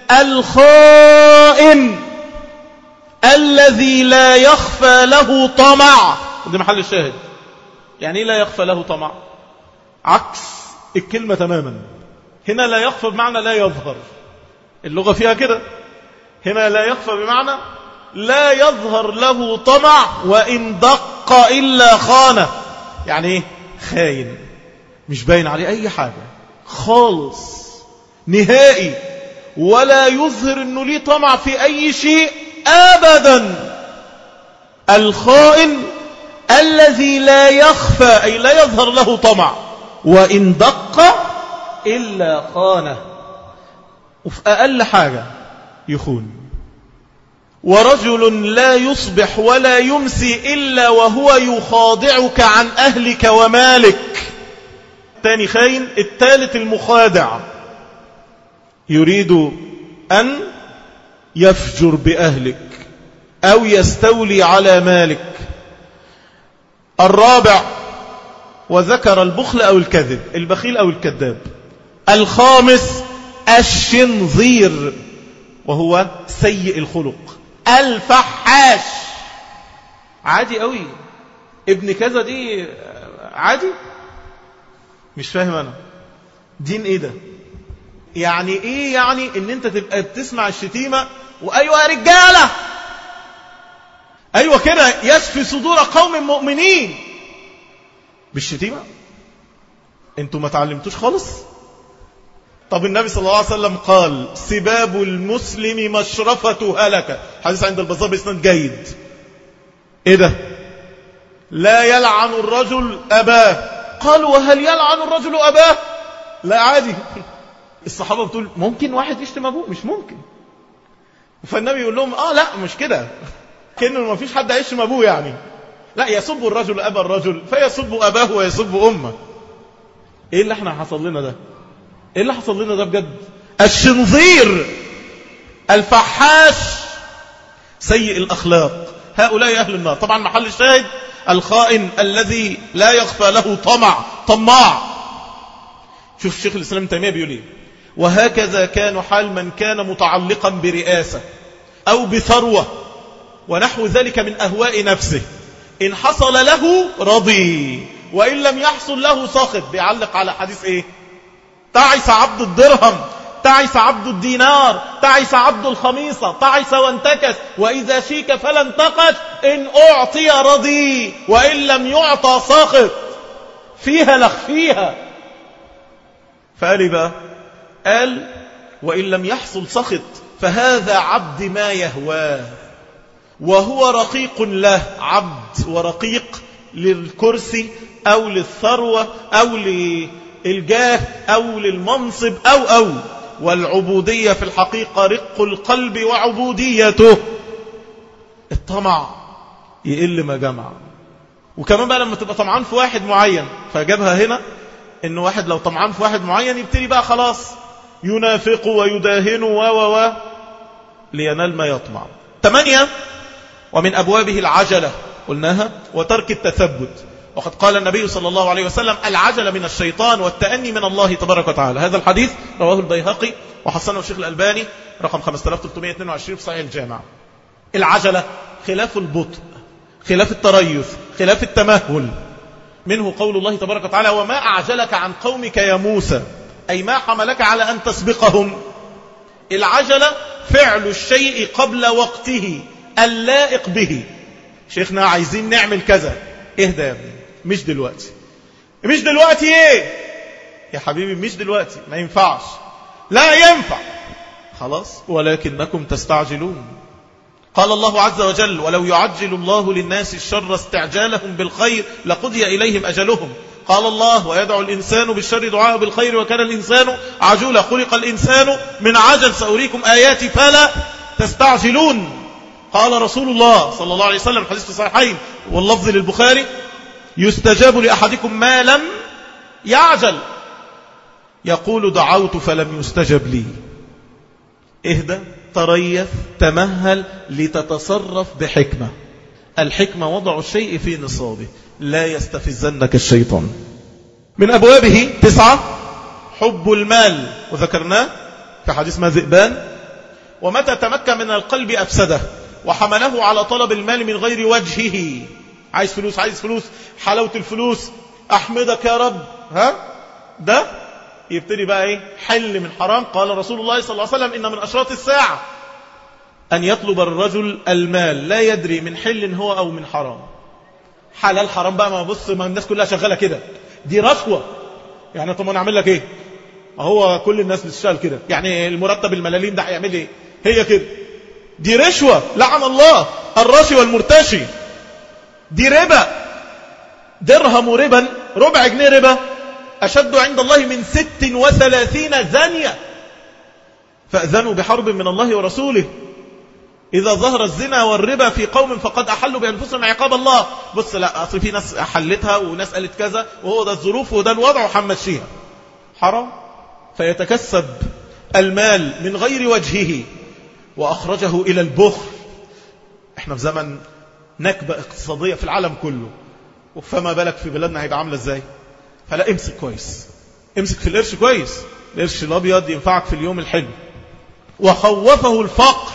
الخائن الذي لا يخفى له طمع ده محل الشاهد يعني لا يخفى له طمع عكس الكلمة تماما هنا لا يخفى بمعنى لا يظهر اللغة فيها كده هنا لا يخفى بمعنى لا يظهر له طمع وإن دق إلا خانة يعني ايه خاين مش باين عليه أي حاجة خالص نهائي ولا يظهر أنه ليه طمع في أي شيء أبدا الخائن الذي لا يخفى أي لا يظهر له طمع وإن دق إلا خانه وفي أقل حاجة يخون ورجل لا يصبح ولا يمسي إلا وهو يخاضعك عن أهلك ومالك الثاني خاين الثالث المخادع يريد أن يفجر بأهلك أو يستولي على مالك الرابع وذكر البخل أو الكذب البخيل أو الكذاب الخامس الشنظير وهو سيء الخلق الفحاش عادي قوي ابن كذا دي عادي مش فاهم انا دين ايه ده يعني ايه يعني ان انت تبقى بتسمع الشتيمة وايوه يا رجالة ايوه كده يشفي صدور قوم مؤمنين بالشتيمة انتوا ما تعلمتوش خالص طب النبي صلى الله عليه وسلم قال سباب المسلم مشرفة هلكة حديث عند البزار بإسناد جيد ايه ده لا يلعن الرجل أباه قال وهل يلعن الرجل أباه لا عادي الصحابة بتقول ممكن واحد يشتم أبوه مش ممكن فالنبي يقول لهم آه لا مش كده كأنه ما فيش حد هيشتم أبوه يعني لا يسب الرجل أبا الرجل فيسب أباه ويسب أمه ايه اللي احنا حصل لنا ده ايه اللي حصل لنا ده بجد الشنظير الفحاش سيء الأخلاق هؤلاء أهل النار طبعا محل الشاهد الخائن الذي لا يخفى له طمع طماع شوف الشيخ الإسلام تيمية بيقول ايه وهكذا كان حال من كان متعلقا برئاسة أو بثروة ونحو ذلك من أهواء نفسه إن حصل له رضي وإن لم يحصل له ساخط بيعلق على حديث إيه تعس عبد الدرهم تعس عبد الدينار تعس عبد الخميصة تعس وانتكس وإذا شيك فلا انتقش إن أعطي رضي وإن لم يعطى ساخط فيها لخ فيها فقال بقى قال وإن لم يحصل سخط فهذا عبد ما يهواه وهو رقيق له عبد ورقيق للكرسي أو للثروة أو للجاه أو للمنصب أو أو والعبودية في الحقيقة رق القلب وعبوديته الطمع يقل ما جمع وكمان بقى لما تبقى طمعان في واحد معين فجابها هنا ان واحد لو طمعان في واحد معين يبتدي بقى خلاص ينافق ويداهن و و و لينال ما يطمع ثمانية ومن أبوابه العجلة قلناها وترك التثبت وقد قال النبي صلى الله عليه وسلم العجل من الشيطان والتأني من الله تبارك وتعالى هذا الحديث رواه البيهقي وحسنه الشيخ الألباني رقم 5322 في صحيح الجامع العجلة خلاف البطء خلاف التريث خلاف التمهل منه قول الله تبارك وتعالى وما أعجلك عن قومك يا موسى أي ما حملك على أن تسبقهم العجلة فعل الشيء قبل وقته اللائق به شيخنا عايزين نعمل كذا اهدى يا ابني مش دلوقتي مش دلوقتي ايه يا حبيبي مش دلوقتي ما ينفعش لا ينفع خلاص ولكنكم تستعجلون قال الله عز وجل ولو يعجل الله للناس الشر استعجالهم بالخير لقضي إليهم أجلهم قال الله ويدعو الإنسان بالشر دعاء بالخير وكان الإنسان عجولا خلق الإنسان من عجل سأريكم آياتي فلا تستعجلون قال رسول الله صلى الله عليه وسلم حديث في الصحيحين واللفظ للبخاري يستجاب لأحدكم ما لم يعجل يقول دعوت فلم يستجب لي اهدى تريث تمهل لتتصرف بحكمة الحكمة وضع الشيء في نصابه لا يستفزنك الشيطان من أبوابه تسعة حب المال وذكرناه في حديث ما ذئبان ومتى تمكن من القلب أفسده وحمله على طلب المال من غير وجهه عايز فلوس عايز فلوس حلاوة الفلوس أحمدك يا رب ها ده يبتدي بقى ايه حل من حرام قال رسول الله صلى الله عليه وسلم إن من أشراط الساعة أن يطلب الرجل المال لا يدري من حل هو أو من حرام حلال حرام بقى ما بص ما الناس كلها شغالة كده دي رشوة يعني طب انا اعمل لك ايه هو كل الناس بتشتغل كده يعني المرتب الملاليم ده هيعمل ايه هي كده دي رشوة لعن الله الراشي والمرتشي دي ربا درهم ربا ربع جنيه ربا أشد عند الله من ست وثلاثين زانية فأذنوا بحرب من الله ورسوله إذا ظهر الزنا والربا في قوم فقد أحلوا بأنفسهم عقاب الله بص لا أصل في ناس أحلتها وناس قالت كذا وهو ده الظروف وده الوضع وحمشيها حرام فيتكسب المال من غير وجهه وأخرجه إلى البخل احنا في زمن نكبة اقتصادية في العالم كله فما بالك في بلادنا هيبقى عاملة ازاي فلا امسك كويس امسك في القرش كويس القرش الأبيض ينفعك في اليوم الحلو وخوفه الفقر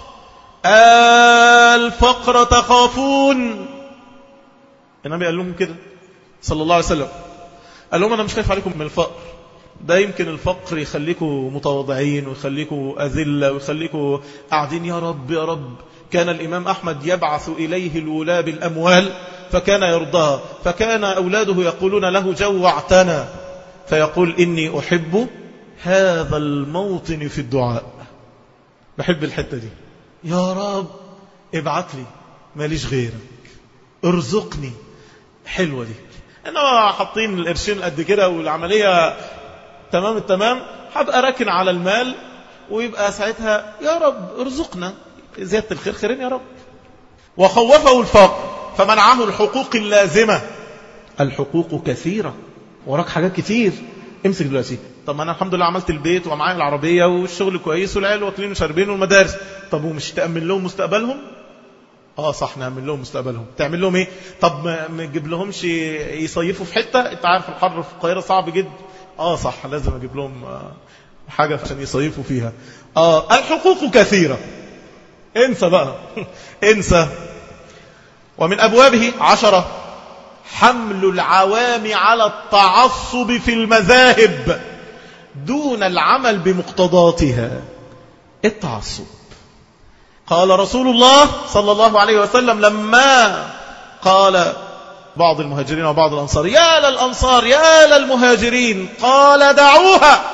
الفقر تخافون النبي قال لهم كده صلى الله عليه وسلم قال لهم أنا مش خايف عليكم من الفقر ده يمكن الفقر يخليكم متواضعين ويخليكم أذلة ويخليكم قاعدين يا رب يا رب كان الإمام أحمد يبعث إليه الولاة بالأموال فكان يرضاها فكان أولاده يقولون له جوعتنا فيقول إني أحب هذا الموطن في الدعاء بحب الحتة دي يا رب ابعت لي ماليش غيرك ارزقني حلوة دي انما حاطين القرشين قد كده والعملية تمام التمام هبقى راكن على المال ويبقى ساعتها يا رب ارزقنا زيادة الخير خيرين يا رب وخوفه الفقر فمنعه الحقوق اللازمة الحقوق كثيرة وراك حاجات كتير امسك دلوقتي طب ما انا الحمد لله عملت البيت ومعايا العربية والشغل كويس والعيال واكلين وشاربين والمدارس طب ومش تأمن لهم مستقبلهم اه صح نعمل لهم مستقبلهم تعمل لهم ايه طب ما تجيب لهمش يصيفوا في حتة انت عارف الحر في القاهرة صعب جدا اه صح لازم اجيب لهم حاجة عشان يصيفوا فيها اه الحقوق كثيرة انسى بقى انسى ومن ابوابه عشرة حمل العوام على التعصب في المذاهب دون العمل بمقتضاتها التعصب قال رسول الله صلى الله عليه وسلم لما قال بعض المهاجرين وبعض الأنصار يا للأنصار يا للمهاجرين قال دعوها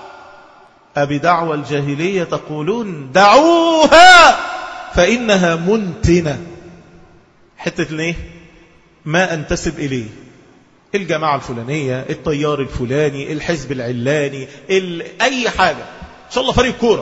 أبي دعوى الجاهلية تقولون دعوها فإنها منتنة حتة ليه ما أنتسب إليه الجماعة الفلانية الطيار الفلاني الحزب العلاني أي حاجة إن شاء الله فريق كورة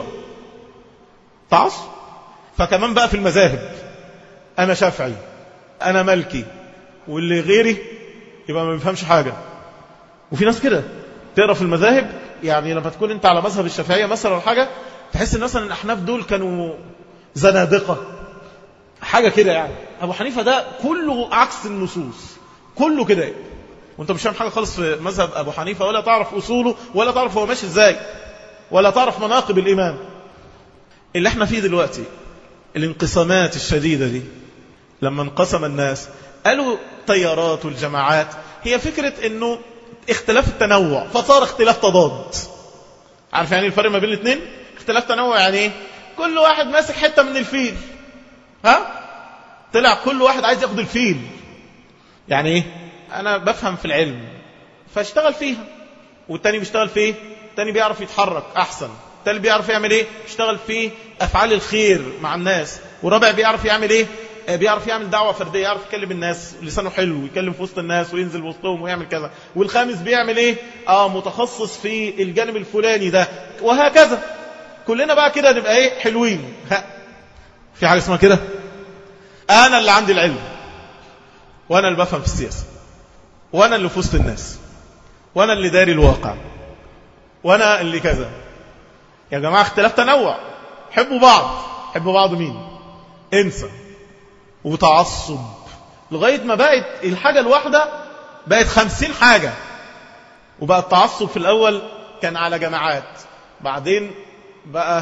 تعصب فكمان بقى في المذاهب أنا شافعي أنا ملكي واللي غيري يبقى ما بيفهمش حاجة وفي ناس كده تقرا في المذاهب يعني لما تكون انت على مذهب الشافعية مثلا ولا حاجة تحس ان مثلا الأحناف دول كانوا زنادقة حاجة كده يعني أبو حنيفة ده كله عكس النصوص كله كده وانت مش فاهم حاجة خالص في مذهب أبو حنيفة ولا تعرف أصوله ولا تعرف هو ماشي ازاي ولا تعرف مناقب الإمام اللي احنا فيه دلوقتي الانقسامات الشديدة دي لما انقسم الناس قالوا تيارات والجماعات هي فكرة انه اختلاف التنوع فصار اختلاف تضاد عارف يعني الفرق ما بين الاثنين اختلاف تنوع يعني ايه كل واحد ماسك حتة من الفيل ها طلع كل واحد عايز ياخد الفيل يعني ايه انا بفهم في العلم فاشتغل فيها والتاني بيشتغل في ايه التاني بيعرف يتحرك احسن التالت بيعرف يعمل ايه يشتغل في افعال الخير مع الناس والرابع بيعرف يعمل ايه بيعرف يعمل دعوة فردية يعرف يكلم الناس لسانه حلو يكلم في وسط الناس وينزل وسطهم ويعمل كذا والخامس بيعمل ايه اه متخصص في الجانب الفلاني ده وهكذا كلنا بقى كده نبقى ايه حلوين ها. في حاجة اسمها كده انا اللي عندي العلم وانا اللي بفهم في السياسة وانا اللي في وسط الناس وانا اللي داري الواقع وانا اللي كذا يا جماعة اختلاف تنوع حبوا بعض حبوا بعض مين انسى وتعصب لغاية ما بقت الحاجة الواحدة بقت خمسين حاجة وبقى التعصب في الأول كان على جماعات بعدين بقى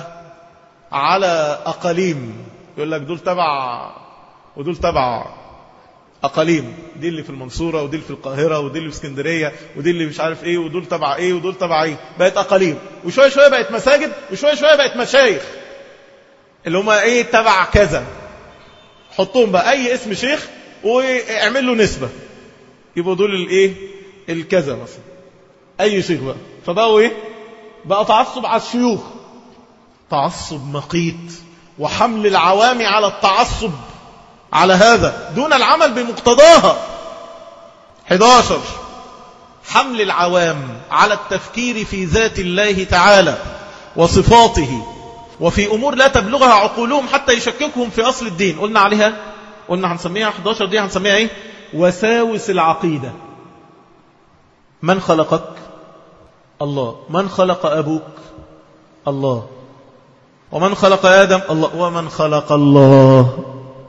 على أقاليم يقول لك دول تبع ودول تبع أقاليم دي اللي في المنصورة ودي اللي في القاهرة ودي اللي في اسكندرية ودي اللي مش عارف ايه ودول تبع ايه ودول تبع ايه بقت أقاليم وشوية شوية بقت مساجد وشوية شوية بقت مشايخ اللي هم ايه تبع كذا حطهم بقى اي اسم شيخ واعمل له نسبة يبقوا دول الايه الكذا مثلا اي شيخ بقى فبقوا ايه بقى تعصب على الشيوخ تعصب مقيت وحمل العوام على التعصب على هذا دون العمل بمقتضاها 11 حمل العوام على التفكير في ذات الله تعالى وصفاته وفي أمور لا تبلغها عقولهم حتى يشككهم في أصل الدين قلنا عليها قلنا هنسميها 11 دي هنسميها ايه وساوس العقيدة من خلقك الله من خلق أبوك الله ومن خلق آدم الله ومن خلق الله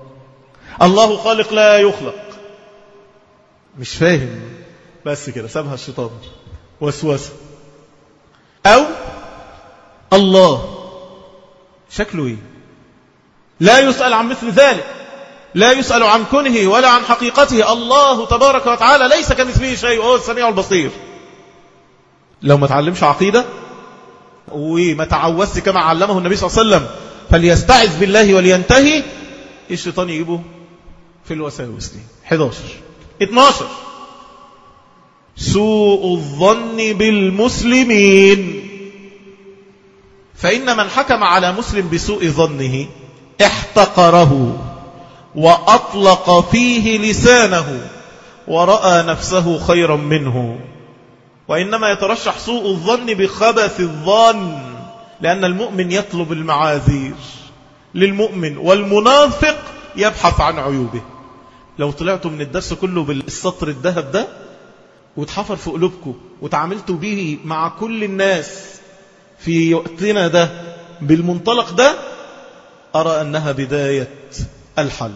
الله خالق لا يخلق مش فاهم بس كده سابها الشيطان وسوسة أو الله شكله ايه لا يسأل عن مثل ذلك لا يسأل عن كنه ولا عن حقيقته الله تبارك وتعالى ليس كمثله شيء وهو السميع البصير لو ما تعلمش عقيدة وما تعوذت كما علمه النبي صلى الله عليه وسلم فليستعذ بالله ولينتهي الشيطان يجيبه في الوساوس دي 11 12 سوء الظن بالمسلمين فإن من حكم على مسلم بسوء ظنه احتقره وأطلق فيه لسانه ورأى نفسه خيرا منه وإنما يترشح سوء الظن بخبث الظن لأن المؤمن يطلب المعاذير للمؤمن والمنافق يبحث عن عيوبه لو طلعتوا من الدرس كله بالسطر الذهب ده وتحفر في قلوبكم وتعاملتوا به مع كل الناس في وقتنا ده بالمنطلق ده أرى أنها بداية الحل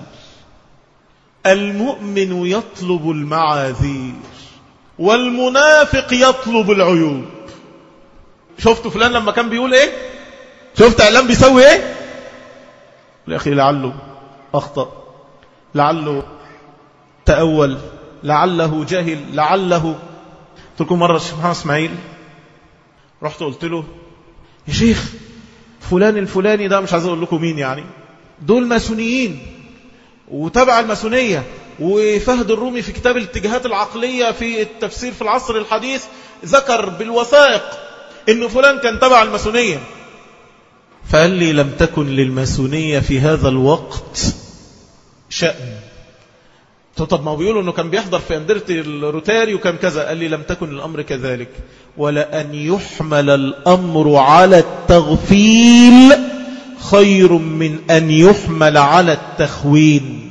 المؤمن يطلب المعاذير والمنافق يطلب العيوب شفتوا فلان لما كان بيقول ايه شفت اعلام بيسوي ايه يا اخي لعله اخطأ لعله تأول لعله جهل لعله قلت لكم مرة الشيخ محمد اسماعيل رحت قلت له يا شيخ فلان الفلاني ده مش عايز اقول لكم مين يعني دول ماسونيين وتبع الماسونية وفهد الرومي في كتاب الاتجاهات العقلية في التفسير في العصر الحديث ذكر بالوثائق ان فلان كان تبع الماسونية فقال لي لم تكن للماسونية في هذا الوقت شأن طب ما بيقولوا انه كان بيحضر في اندرة الروتاري وكان كذا قال لي لم تكن الامر كذلك ولا ان يحمل الامر على التغفيل خير من ان يحمل على التخوين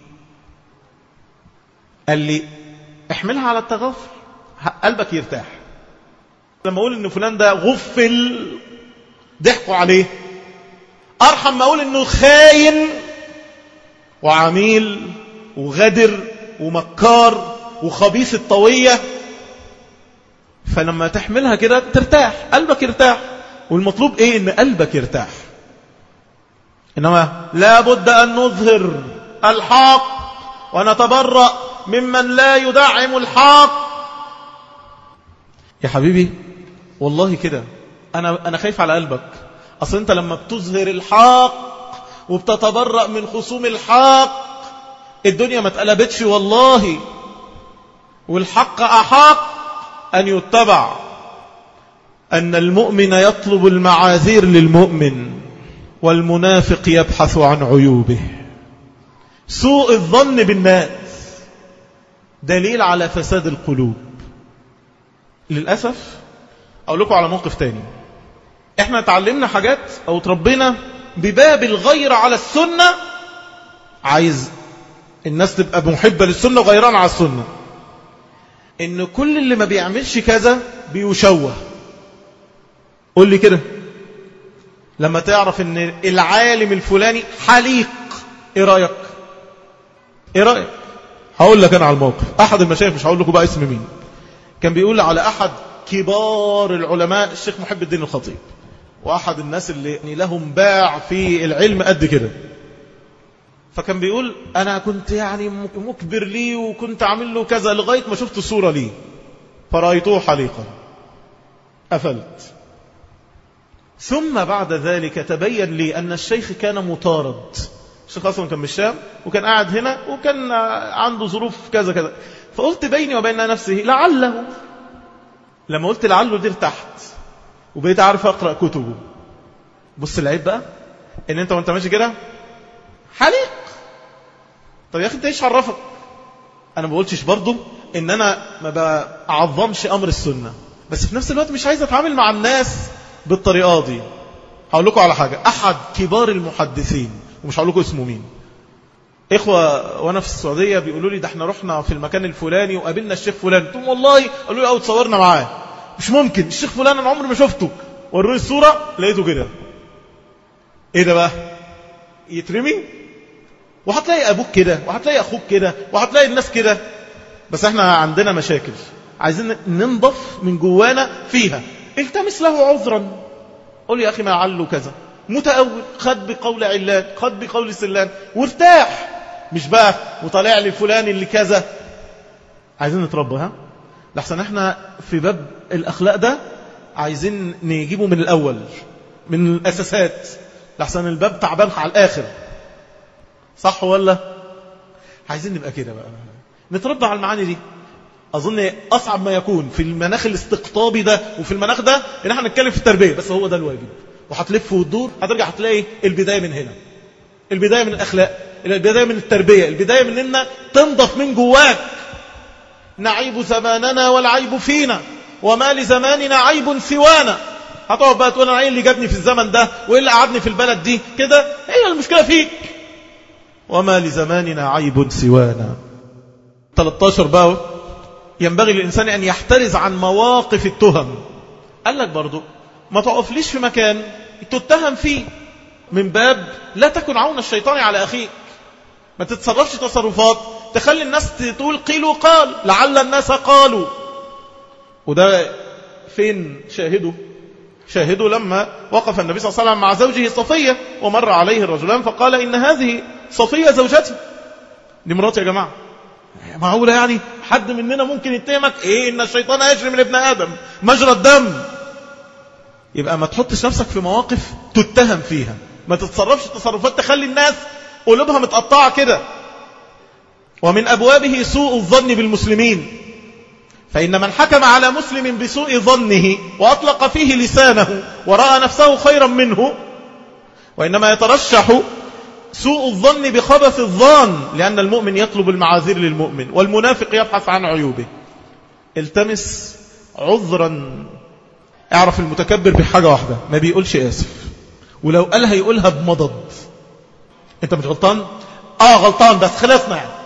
قال لي احملها على التغفل قلبك يرتاح لما اقول ان فلان ده غفل ضحكوا عليه ارحم ما اقول انه خاين وعميل وغدر ومكار وخبيث الطوية فلما تحملها كده ترتاح قلبك يرتاح والمطلوب ايه ان قلبك يرتاح انما لابد ان نظهر الحق ونتبرأ ممن لا يدعم الحق يا حبيبي والله كده انا انا خايف على قلبك اصل انت لما بتظهر الحق وبتتبرأ من خصوم الحق الدنيا ما اتقلبتش والله والحق أحق أن يتبع أن المؤمن يطلب المعاذير للمؤمن والمنافق يبحث عن عيوبه سوء الظن بالناس دليل على فساد القلوب للأسف أقول لكم على موقف تاني احنا تعلمنا حاجات أو تربينا بباب الغير على السنة عايز الناس تبقى محبة للسنة وغيران على السنة ان كل اللي ما بيعملش كذا بيشوه قول لي كده لما تعرف ان العالم الفلاني حليق ايه رأيك ايه رأيك هقول لك انا على الموقف احد المشايخ مش هقول لكم بقى اسم مين كان بيقول على احد كبار العلماء الشيخ محب الدين الخطيب واحد الناس اللي لهم باع في العلم قد كده فكان بيقول أنا كنت يعني مكبر لي وكنت عامل له كذا لغاية ما شفت الصورة لي فرأيته حليقا أفلت ثم بعد ذلك تبين لي أن الشيخ كان مطارد الشيخ أصلا كان بالشام وكان قاعد هنا وكان عنده ظروف كذا كذا فقلت بيني وبين نفسه لعله لما قلت لعله دي ارتحت وبقيت عارف أقرأ كتبه بص العيب بقى ان انت وانت ماشي كده حليق طب يا أخي أنت إيش عرفك أنا ما بقولتش برضو إن أنا ما بعظمش أمر السنة بس في نفس الوقت مش عايز أتعامل مع الناس بالطريقة دي هقول لكم على حاجة أحد كبار المحدثين ومش هقول لكم اسمه مين إخوة وأنا في السعودية بيقولوا لي ده احنا رحنا في المكان الفلاني وقابلنا الشيخ فلان قلت والله قالوا لي أو تصورنا معاه مش ممكن الشيخ فلان أنا عمري ما شفته وروني الصورة لقيته كده إيه ده بقى يترمي وهتلاقي أبوك كده وهتلاقي أخوك كده وهتلاقي الناس كده بس احنا عندنا مشاكل عايزين ننضف من جوانا فيها التمس له عذرا قول يا أخي ما عله كذا متأول خد بقول علان خد بقول سلان وارتاح مش بقى وطالع لي فلان اللي كذا عايزين نتربى ها لحسن احنا في باب الأخلاق ده عايزين نجيبه من الأول من الأساسات لحسن الباب تعبان على الآخر صح ولا عايزين نبقى كده بقى نتربى على المعاني دي أظن أصعب ما يكون في المناخ الاستقطابي ده وفي المناخ ده إن احنا نتكلم في التربية بس هو ده الواجب وهتلف وتدور هترجع هتلاقي البداية من هنا البداية من الأخلاق البداية من التربية البداية من إن تنضف من جواك نعيب زماننا والعيب فينا وما لزماننا عيب سوانا هتقعد بقى تقول انا ايه اللي جابني في الزمن ده وايه اللي قعدني في البلد دي كده هي المشكله فيك وما لزماننا عيب سوانا 13 بقى ينبغي للإنسان أن يحترز عن مواقف التهم قال لك برضو ما تقفليش في مكان تتهم فيه من باب لا تكن عون الشيطان على أخيك ما تتصرفش تصرفات تخلي الناس تقول قيل وقال لعل الناس قالوا وده فين شاهدوا شاهدوا لما وقف النبي صلى الله عليه وسلم مع زوجه صفية ومر عليه الرجلان فقال إن هذه صفية زوجتي دي مراتي يا جماعة معقولة يعني حد مننا ممكن يتهمك ايه ان الشيطان يجري من ابن ادم مجرى الدم يبقى ما تحطش نفسك في مواقف تتهم فيها ما تتصرفش تصرفات تخلي الناس قلوبها متقطعة كده ومن أبوابه سوء الظن بالمسلمين فإن من حكم على مسلم بسوء ظنه وأطلق فيه لسانه ورأى نفسه خيرا منه وإنما يترشح سوء الظن بخبث الظان لأن المؤمن يطلب المعاذير للمؤمن والمنافق يبحث عن عيوبه التمس عذرا اعرف المتكبر بحاجة واحدة ما بيقولش آسف ولو قالها يقولها بمضض انت مش غلطان اه غلطان بس خلصنا يعني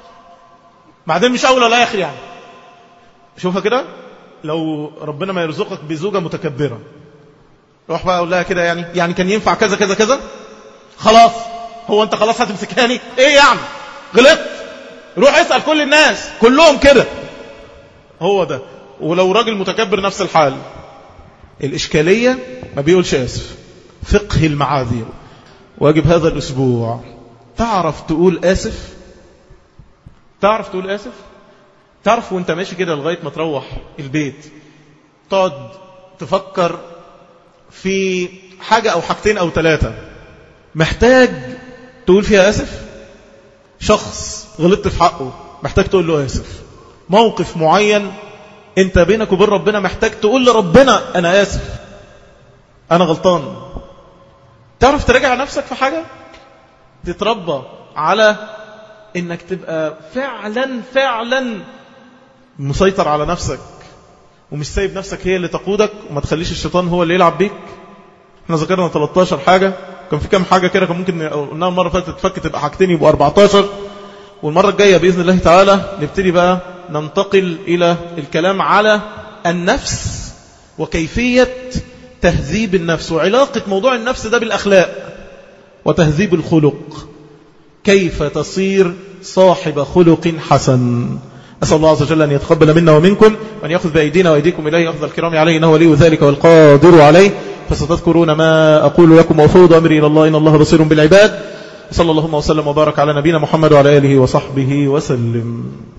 بعدين مش اول ولا اخر يعني شوفها كده لو ربنا ما يرزقك بزوجة متكبرة روح بقى اقول لها كده يعني يعني كان ينفع كذا كذا كذا خلاص هو انت خلاص هتمسكاني ايه يعني غلطت روح اسأل كل الناس كلهم كده هو ده ولو راجل متكبر نفس الحال الإشكالية ما بيقولش آسف فقه المعاذير واجب هذا الأسبوع تعرف تقول آسف تعرف تقول آسف تعرف وانت ماشي كده لغاية ما تروح البيت تقعد تفكر في حاجة أو حاجتين أو ثلاثة محتاج تقول فيها آسف شخص غلطت في حقه محتاج تقول له آسف موقف معين انت بينك وبين ربنا محتاج تقول لربنا أنا آسف أنا غلطان تعرف تراجع نفسك في حاجة تتربى على انك تبقى فعلا فعلا مسيطر على نفسك ومش سايب نفسك هي اللي تقودك وما تخليش الشيطان هو اللي يلعب بيك احنا ذكرنا 13 حاجة كان في كام حاجة كده كان ممكن قلناها المرة فاتت تفك تبقى حاجتين يبقوا 14 والمرة الجاية بإذن الله تعالى نبتدي بقى ننتقل إلى الكلام على النفس وكيفية تهذيب النفس وعلاقة موضوع النفس ده بالأخلاق وتهذيب الخلق كيف تصير صاحب خلق حسن أسأل الله عز وجل أن يتقبل منا ومنكم وأن يأخذ بأيدينا وأيديكم إليه أخذ الكرام عليه إنه ولي ذلك والقادر عليه فستذكرون ما أقول لكم وفوض أمري إلى الله إن الله بصير بالعباد صلى الله وسلم وبارك على نبينا محمد وعلى آله وصحبه وسلم